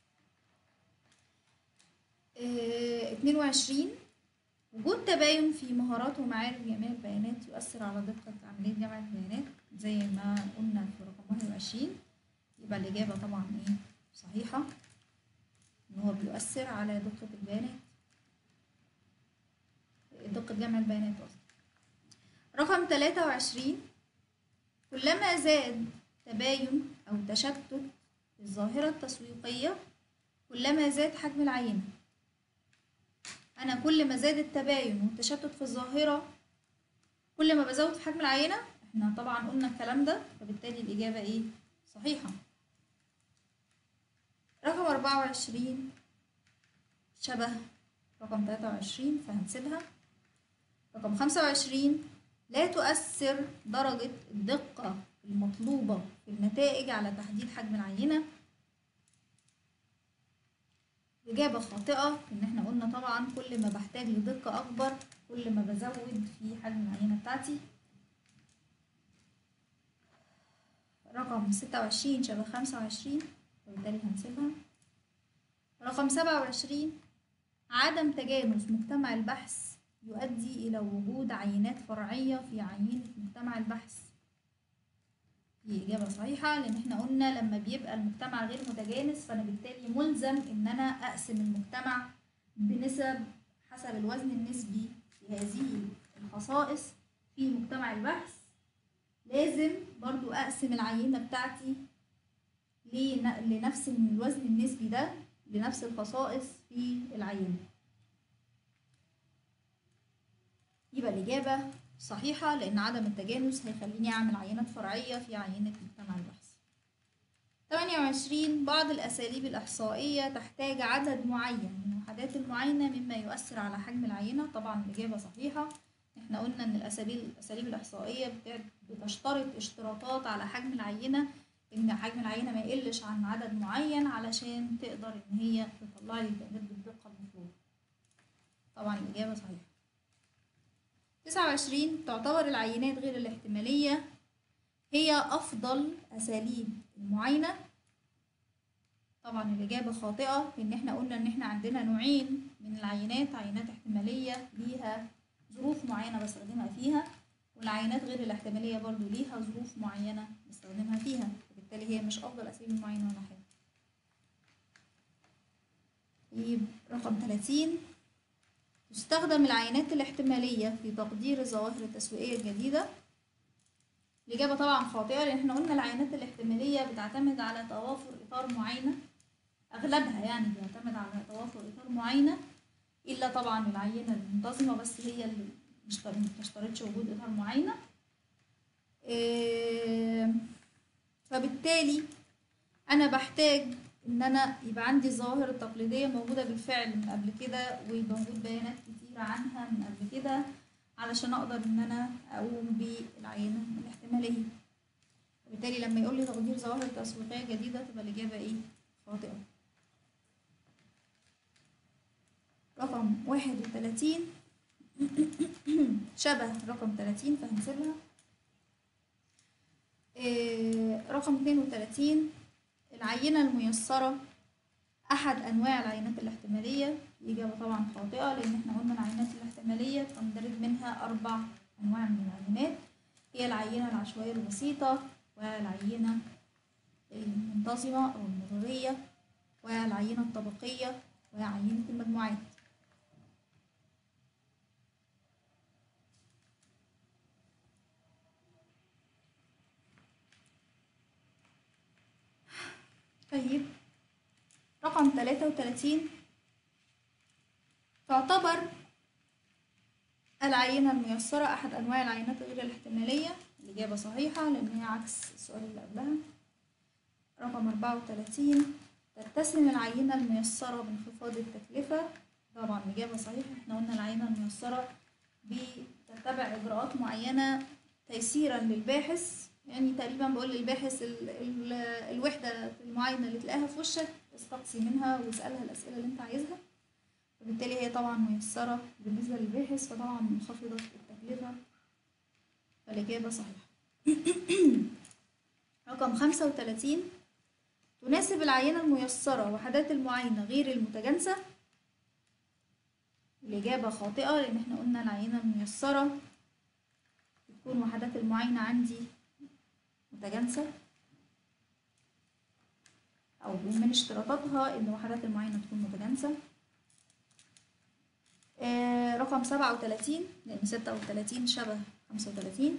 اتنين وعشرين وجود تباين في مهارات ومعارف جميع البيانات يؤثر على دقة عملية جمع البيانات زي ما قلنا في رقم واحد وعشرين يبقى الإجابة طبعا إيه صحيحة إن هو بيؤثر على دقة البيانات دقة جمع البيانات قصدي رقم تلاتة وعشرين كلما زاد تباين أو تشتت في الظاهرة التسويقية كلما زاد حجم العينة أنا كل ما زاد التباين والتشتت في الظاهرة كل ما بزود في حجم العينة احنا طبعا قلنا الكلام ده فبالتالي الإجابة ايه صحيحة رقم أربعة وعشرين شبه رقم تلاتة وعشرين فهنسيبها رقم خمسة وعشرين لا تؤثر درجة الدقة المطلوبة في النتائج على تحديد حجم العينة إجابة خاطئة إن إحنا قلنا طبعا كل ما بحتاج لدقة أكبر كل ما بزود في حجم العينة بتاعتي رقم ستة وعشرين شبه خمسة وعشرين وبالتالي هنسيبها رقم سبعة وعشرين عدم تجانس مجتمع البحث يؤدي إلى وجود عينات فرعية في عينة مجتمع البحث دي إجابة صحيحة لأن احنا قلنا لما بيبقى المجتمع غير متجانس فأنا بالتالي ملزم إن أنا أقسم المجتمع بنسب حسب الوزن النسبي في هذه الخصائص في مجتمع البحث لازم برضو أقسم العينة بتاعتي لن- لنفس الوزن النسبي ده لنفس الخصائص في العينة يبقى الإجابة صحيحة لأن عدم التجانس هيخليني أعمل عينات فرعية في عينة مجتمع البحث 28 بعض الأساليب الإحصائية تحتاج عدد معين من وحدات المعاينة مما يؤثر على حجم العينة طبعا الإجابة صحيحة احنا قلنا ان الاساليب الاساليب الاحصائيه بت- بتشترط اشتراطات على حجم العينه ان حجم العينه ما يقلش عن عدد معين علشان تقدر ان هي تطلع لي البيانات بالدقه المطلوبه طبعا الاجابه صحيحه 29 تعتبر العينات غير الاحتماليه هي افضل اساليب المعاينه طبعا الإجابة خاطئة لأن احنا قلنا إن احنا عندنا نوعين من العينات عينات احتمالية ليها ظروف معينة بستخدمها فيها والعينات غير الاحتمالية برضو ليها ظروف معينة بستخدمها فيها وبالتالي هي مش أفضل أساليب المعاينة ولا حاجة طيب رقم 30 تستخدم العينات الاحتمالية في تقدير الظواهر التسويقية الجديدة الإجابة طبعا خاطئة لأن احنا قلنا العينات الاحتمالية بتعتمد على توافر إطار معينة أغلبها يعني بيعتمد على توافر إطار معينة إلا طبعا العينة المنتظمة بس هي اللي مش ما بتشترطش وجود إطار معينة إيه، فبالتالي أنا بحتاج ان انا يبقى عندي الظواهر التقليديه موجوده بالفعل من قبل كده ويبقى موجود بيانات كتيره عنها من قبل كده علشان اقدر ان انا اقوم بالعينه الاحتماليه وبالتالي لما يقول لي تقدير ظواهر تسويقيه جديده تبقى الاجابه ايه خاطئه رقم واحد وتلاتين شبه رقم تلاتين فهنسيبها إيه رقم اتنين وتلاتين العينة الميسرة أحد أنواع العينات الاحتمالية الإجابة طبعا خاطئة لأن احنا قلنا العينات الاحتمالية تندرج منها أربع أنواع من العينات هي العينة العشوائية البسيطة والعينة المنتظمة أو المرورية والعينة الطبقية وعينة المجموعات طيب رقم تلاتة وتلاتين تعتبر العينة الميسرة أحد أنواع العينات غير الاحتمالية الإجابة صحيحة لأن هي عكس السؤال اللي قبلها رقم أربعة وتلاتين تتسم العينة الميسرة بانخفاض التكلفة طبعا الإجابة صحيحة احنا قلنا العينة الميسرة بتتبع إجراءات معينة تيسيرا للباحث يعني تقريبا بقول للباحث ال ال الوحدة المعاينة اللي تلاقيها في وشك استقصي منها واسألها الأسئلة اللي انت عايزها وبالتالي هي طبعا ميسرة بالنسبة للباحث فطبعا منخفضة التكلفة فالإجابة صحيحة رقم خمسة وتلاتين تناسب العينة الميسرة وحدات المعاينة غير المتجانسة الإجابة خاطئة لأن احنا قلنا العينة الميسرة تكون وحدات المعاينة عندي متجانسة أو من اشتراطاتها إن وحدات المعاينة تكون متجانسة آه رقم سبعة وتلاتين لأن ستة وتلاتين شبه خمسة وتلاتين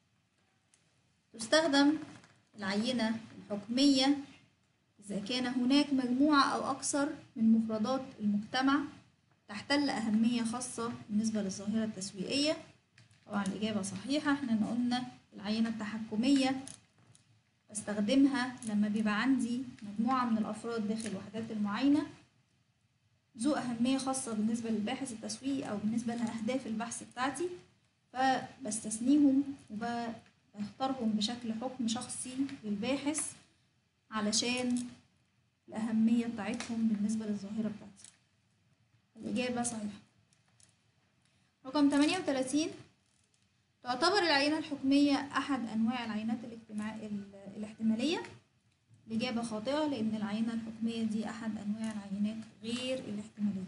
تستخدم العينة الحكمية إذا كان هناك مجموعة أو أكثر من مفردات المجتمع تحتل أهمية خاصة بالنسبة للظاهرة التسويقية طبعا الإجابة صحيحة احنا قلنا العينة التحكمية بستخدمها لما بيبقى عندي مجموعة من الأفراد داخل وحدات المعاينة ذو أهمية خاصة بالنسبة للباحث التسويقي أو بالنسبة لأهداف البحث بتاعتي فبستثنيهم وبختارهم بشكل حكم شخصي للباحث علشان الأهمية بتاعتهم بالنسبة للظاهرة بتاعتي الإجابة صحيحة رقم 38 تعتبر العينة الحكمية أحد أنواع العينات الاجتماع... الاحتمالية الإجابة خاطئة لأن العينة الحكمية دي أحد أنواع العينات غير الاحتمالية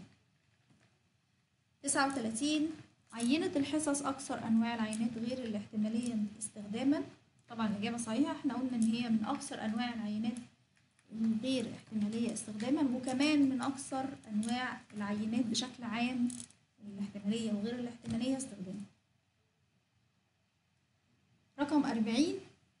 تسعة وتلاتين عينة الحصص أكثر أنواع العينات غير الاحتمالية استخداما طبعا الإجابة صحيحة احنا قلنا إن هي من أكثر أنواع العينات الغير احتمالية استخداما وكمان من أكثر أنواع العينات بشكل عام الاحتمالية وغير الاحتمالية استخداما رقم أربعين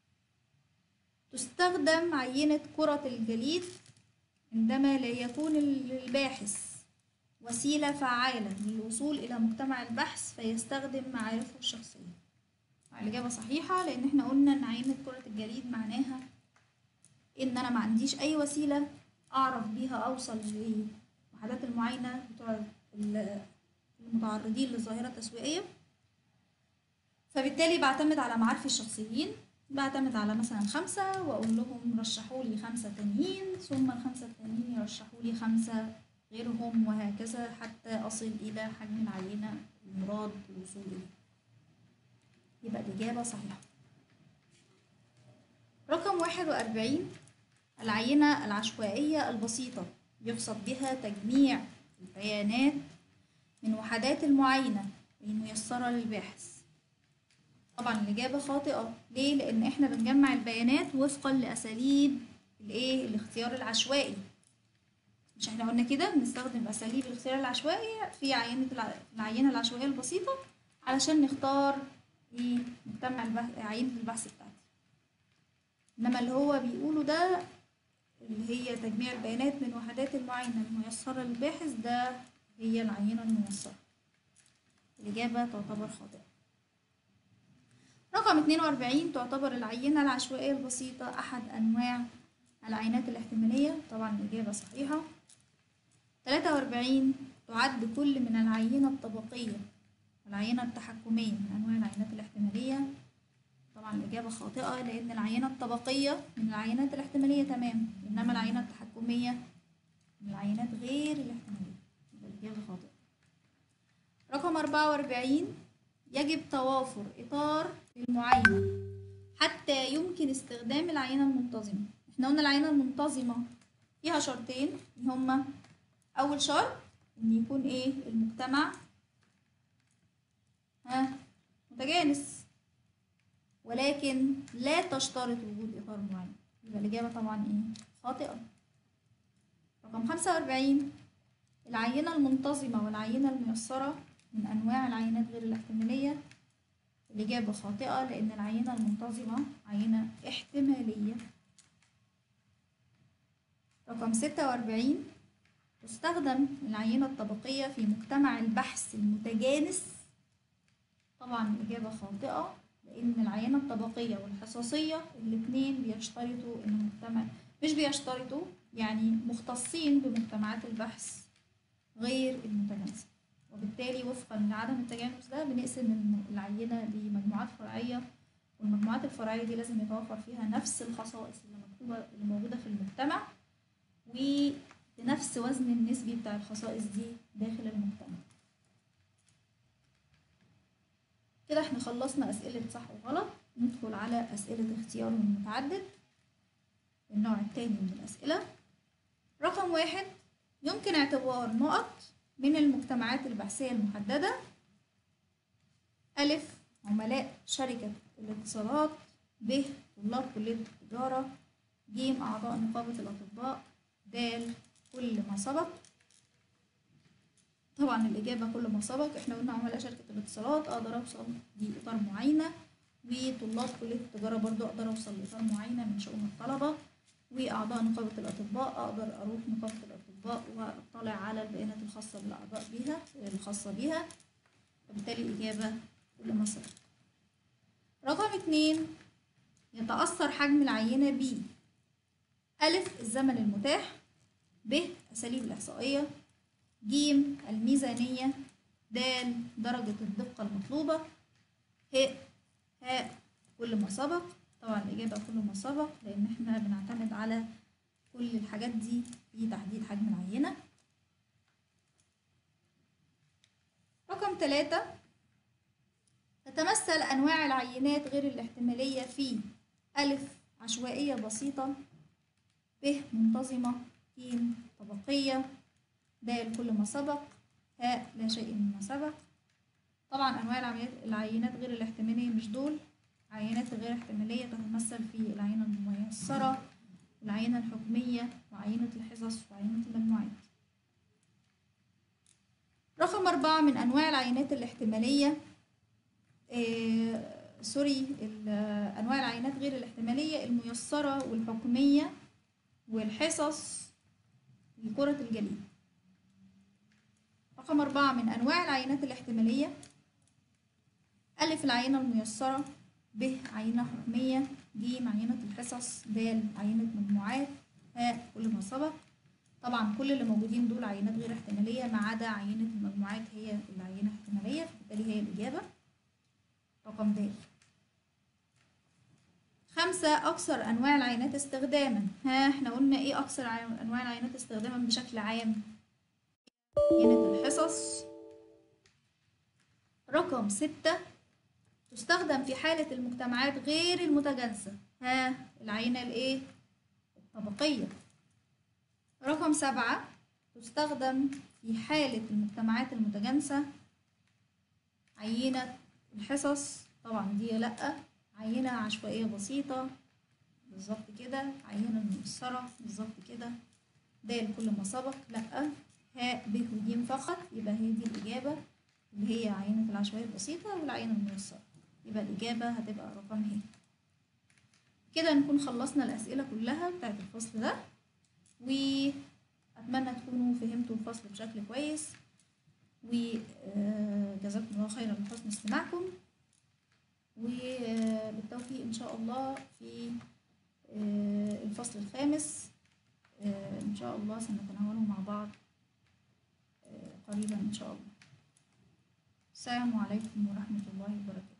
تستخدم عينة كرة الجليد عندما لا يكون للباحث وسيلة فعالة للوصول إلى مجتمع البحث فيستخدم معارفه الشخصية الإجابة صحيحة لأن احنا قلنا إن عينة كرة الجليد معناها إن أنا ما عنديش أي وسيلة أعرف بيها أوصل لوحدات المعاينة بتوع المتعرضين للظاهرة التسويقية فبالتالي بعتمد على معارفي الشخصيين بعتمد على مثلا خمسة وأقول لهم رشحوا لي خمسة تانيين ثم الخمسة التانيين يرشحوا لي خمسة غيرهم وهكذا حتى أصل إلى حجم العينة المراد الوصول إليه يبقى الإجابة صحيحة رقم واحد وأربعين العينة العشوائية البسيطة يقصد بها تجميع البيانات من وحدات المعاينة الميسرة للباحث طبعا الإجابة خاطئة ليه؟ لأن إحنا بنجمع البيانات وفقا لأساليب الإيه؟ الاختيار العشوائي مش إحنا قلنا كده بنستخدم أساليب الاختيار العشوائي في عينة الع... العينة العشوائية البسيطة علشان نختار إيه؟ مجتمع البحث عينة البحث بتاعتي إنما اللي هو بيقوله ده اللي هي تجميع البيانات من وحدات المعاينة الميسرة للباحث ده هي العينة الميسرة الإجابة تعتبر خاطئة رقم 42 تعتبر العينة العشوائية البسيطة أحد أنواع العينات الاحتمالية طبعا الإجابة صحيحة تلاتة وأربعين تعد كل من العينة الطبقية والعينة التحكمية من أنواع العينات الاحتمالية طبعا الإجابة خاطئة لأن العينة الطبقية من العينات الاحتمالية تمام إنما العينة التحكمية من العينات غير الاحتمالية يبقى الإجابة خاطئة رقم أربعة وأربعين يجب توافر إطار للمعاينة حتى يمكن استخدام العينة المنتظمة احنا قلنا العينة المنتظمة فيها شرطين هما أول شرط إن يكون إيه المجتمع ها متجانس ولكن لا تشترط وجود إطار معين يبقى الإجابة طبعا إيه خاطئة رقم خمسة وأربعين العينة المنتظمة والعينة الميسرة من أنواع العينات غير الاحتمالية الإجابة خاطئة لأن العينة المنتظمة عينة احتمالية رقم ستة وأربعين تستخدم العينة الطبقية في مجتمع البحث المتجانس طبعا الإجابة خاطئة لأن العينة الطبقية والحصصية الاتنين بيشترطوا إن المجتمع مش بيشترطوا يعني مختصين بمجتمعات البحث غير المتجانسة وبالتالي وفقا لعدم التجانس ده بنقسم العينة لمجموعات فرعية والمجموعات الفرعية دي لازم يتوفر فيها نفس الخصائص اللي مكتوبة اللي موجودة في المجتمع وبنفس وزن النسبي بتاع الخصائص دي داخل المجتمع كده احنا خلصنا أسئلة صح وغلط ندخل على أسئلة اختيار متعدد النوع التاني من الأسئلة رقم واحد يمكن اعتبار نقط من المجتمعات البحثية المحددة ألف عملاء شركة الاتصالات ب طلاب كلية التجارة ج أعضاء نقابة الأطباء د كل ما سبق طبعا الإجابة كل ما سبق احنا قلنا عملاء شركة الاتصالات أقدر أوصل لإطار معينة وطلاب كلية التجارة برضو أقدر أوصل لإطار معينة من شؤون الطلبة وأعضاء نقابة الأطباء أقدر أروح نقابة الأطباء وأطلع على البيانات الخاصة بالأعضاء بها الخاصة بها وبالتالي الإجابة كل ما سبق رقم اتنين يتأثر حجم العينة ب ألف الزمن المتاح ب أساليب الإحصائية ج الميزانية د درجة الدقة المطلوبة ه هاء كل ما سبق طبعا الإجابة كل ما سبق لأن احنا بنعتمد على كل الحاجات دي في تحديد حجم العينة رقم ثلاثة تتمثل أنواع العينات غير الاحتمالية في ألف عشوائية بسيطة ب منتظمة ج طبقية د كل ما سبق هاء لا شيء مما سبق طبعا أنواع العمليات العينات غير الاحتمالية مش دول عينات غير احتمالية تتمثل في العينة الميسرة والعينة الحكمية وعينة الحصص وعينة المجموعات رقم أربعة من أنواع العينات الاحتمالية آه سوري أنواع العينات غير الاحتمالية الميسرة والحكمية والحصص لكرة الجليد رقم أربعة من أنواع العينات الاحتمالية ألف العينة الميسرة ب عينة حكمية ج عينة الحصص د عينة مجموعات هاء كل ما سبق طبعا كل اللي موجودين دول عينات غير احتمالية ما عدا عينة المجموعات هي العينة احتمالية فبالتالي هي الإجابة رقم د خمسة أكثر أنواع العينات استخداما ها احنا قلنا ايه أكثر أنواع العينات استخداما بشكل عام عينة الحصص رقم ستة تستخدم في حالة المجتمعات غير المتجانسة ها العينة الايه الطبقية رقم سبعة تستخدم في حالة المجتمعات المتجانسة عينة الحصص طبعا دي لأ عينة عشوائية بسيطة بالظبط كده عينة ميسرة بالظبط كده د كل ما سبق لأ هاء ب وج فقط يبقى هي دي الإجابة اللي هي عينة العشوائية البسيطة والعينة الميسرة يبقى الإجابة هتبقى رقم ه كده نكون خلصنا الأسئلة كلها بتاعت الفصل ده وأتمنى تكونوا فهمتوا الفصل بشكل كويس وجزاكم الله خيرا لحسن استماعكم وبالتوفيق إن شاء الله في آه، الفصل الخامس آه، إن شاء الله سنتناوله مع بعض آه، قريبا إن شاء الله السلام عليكم ورحمة الله وبركاته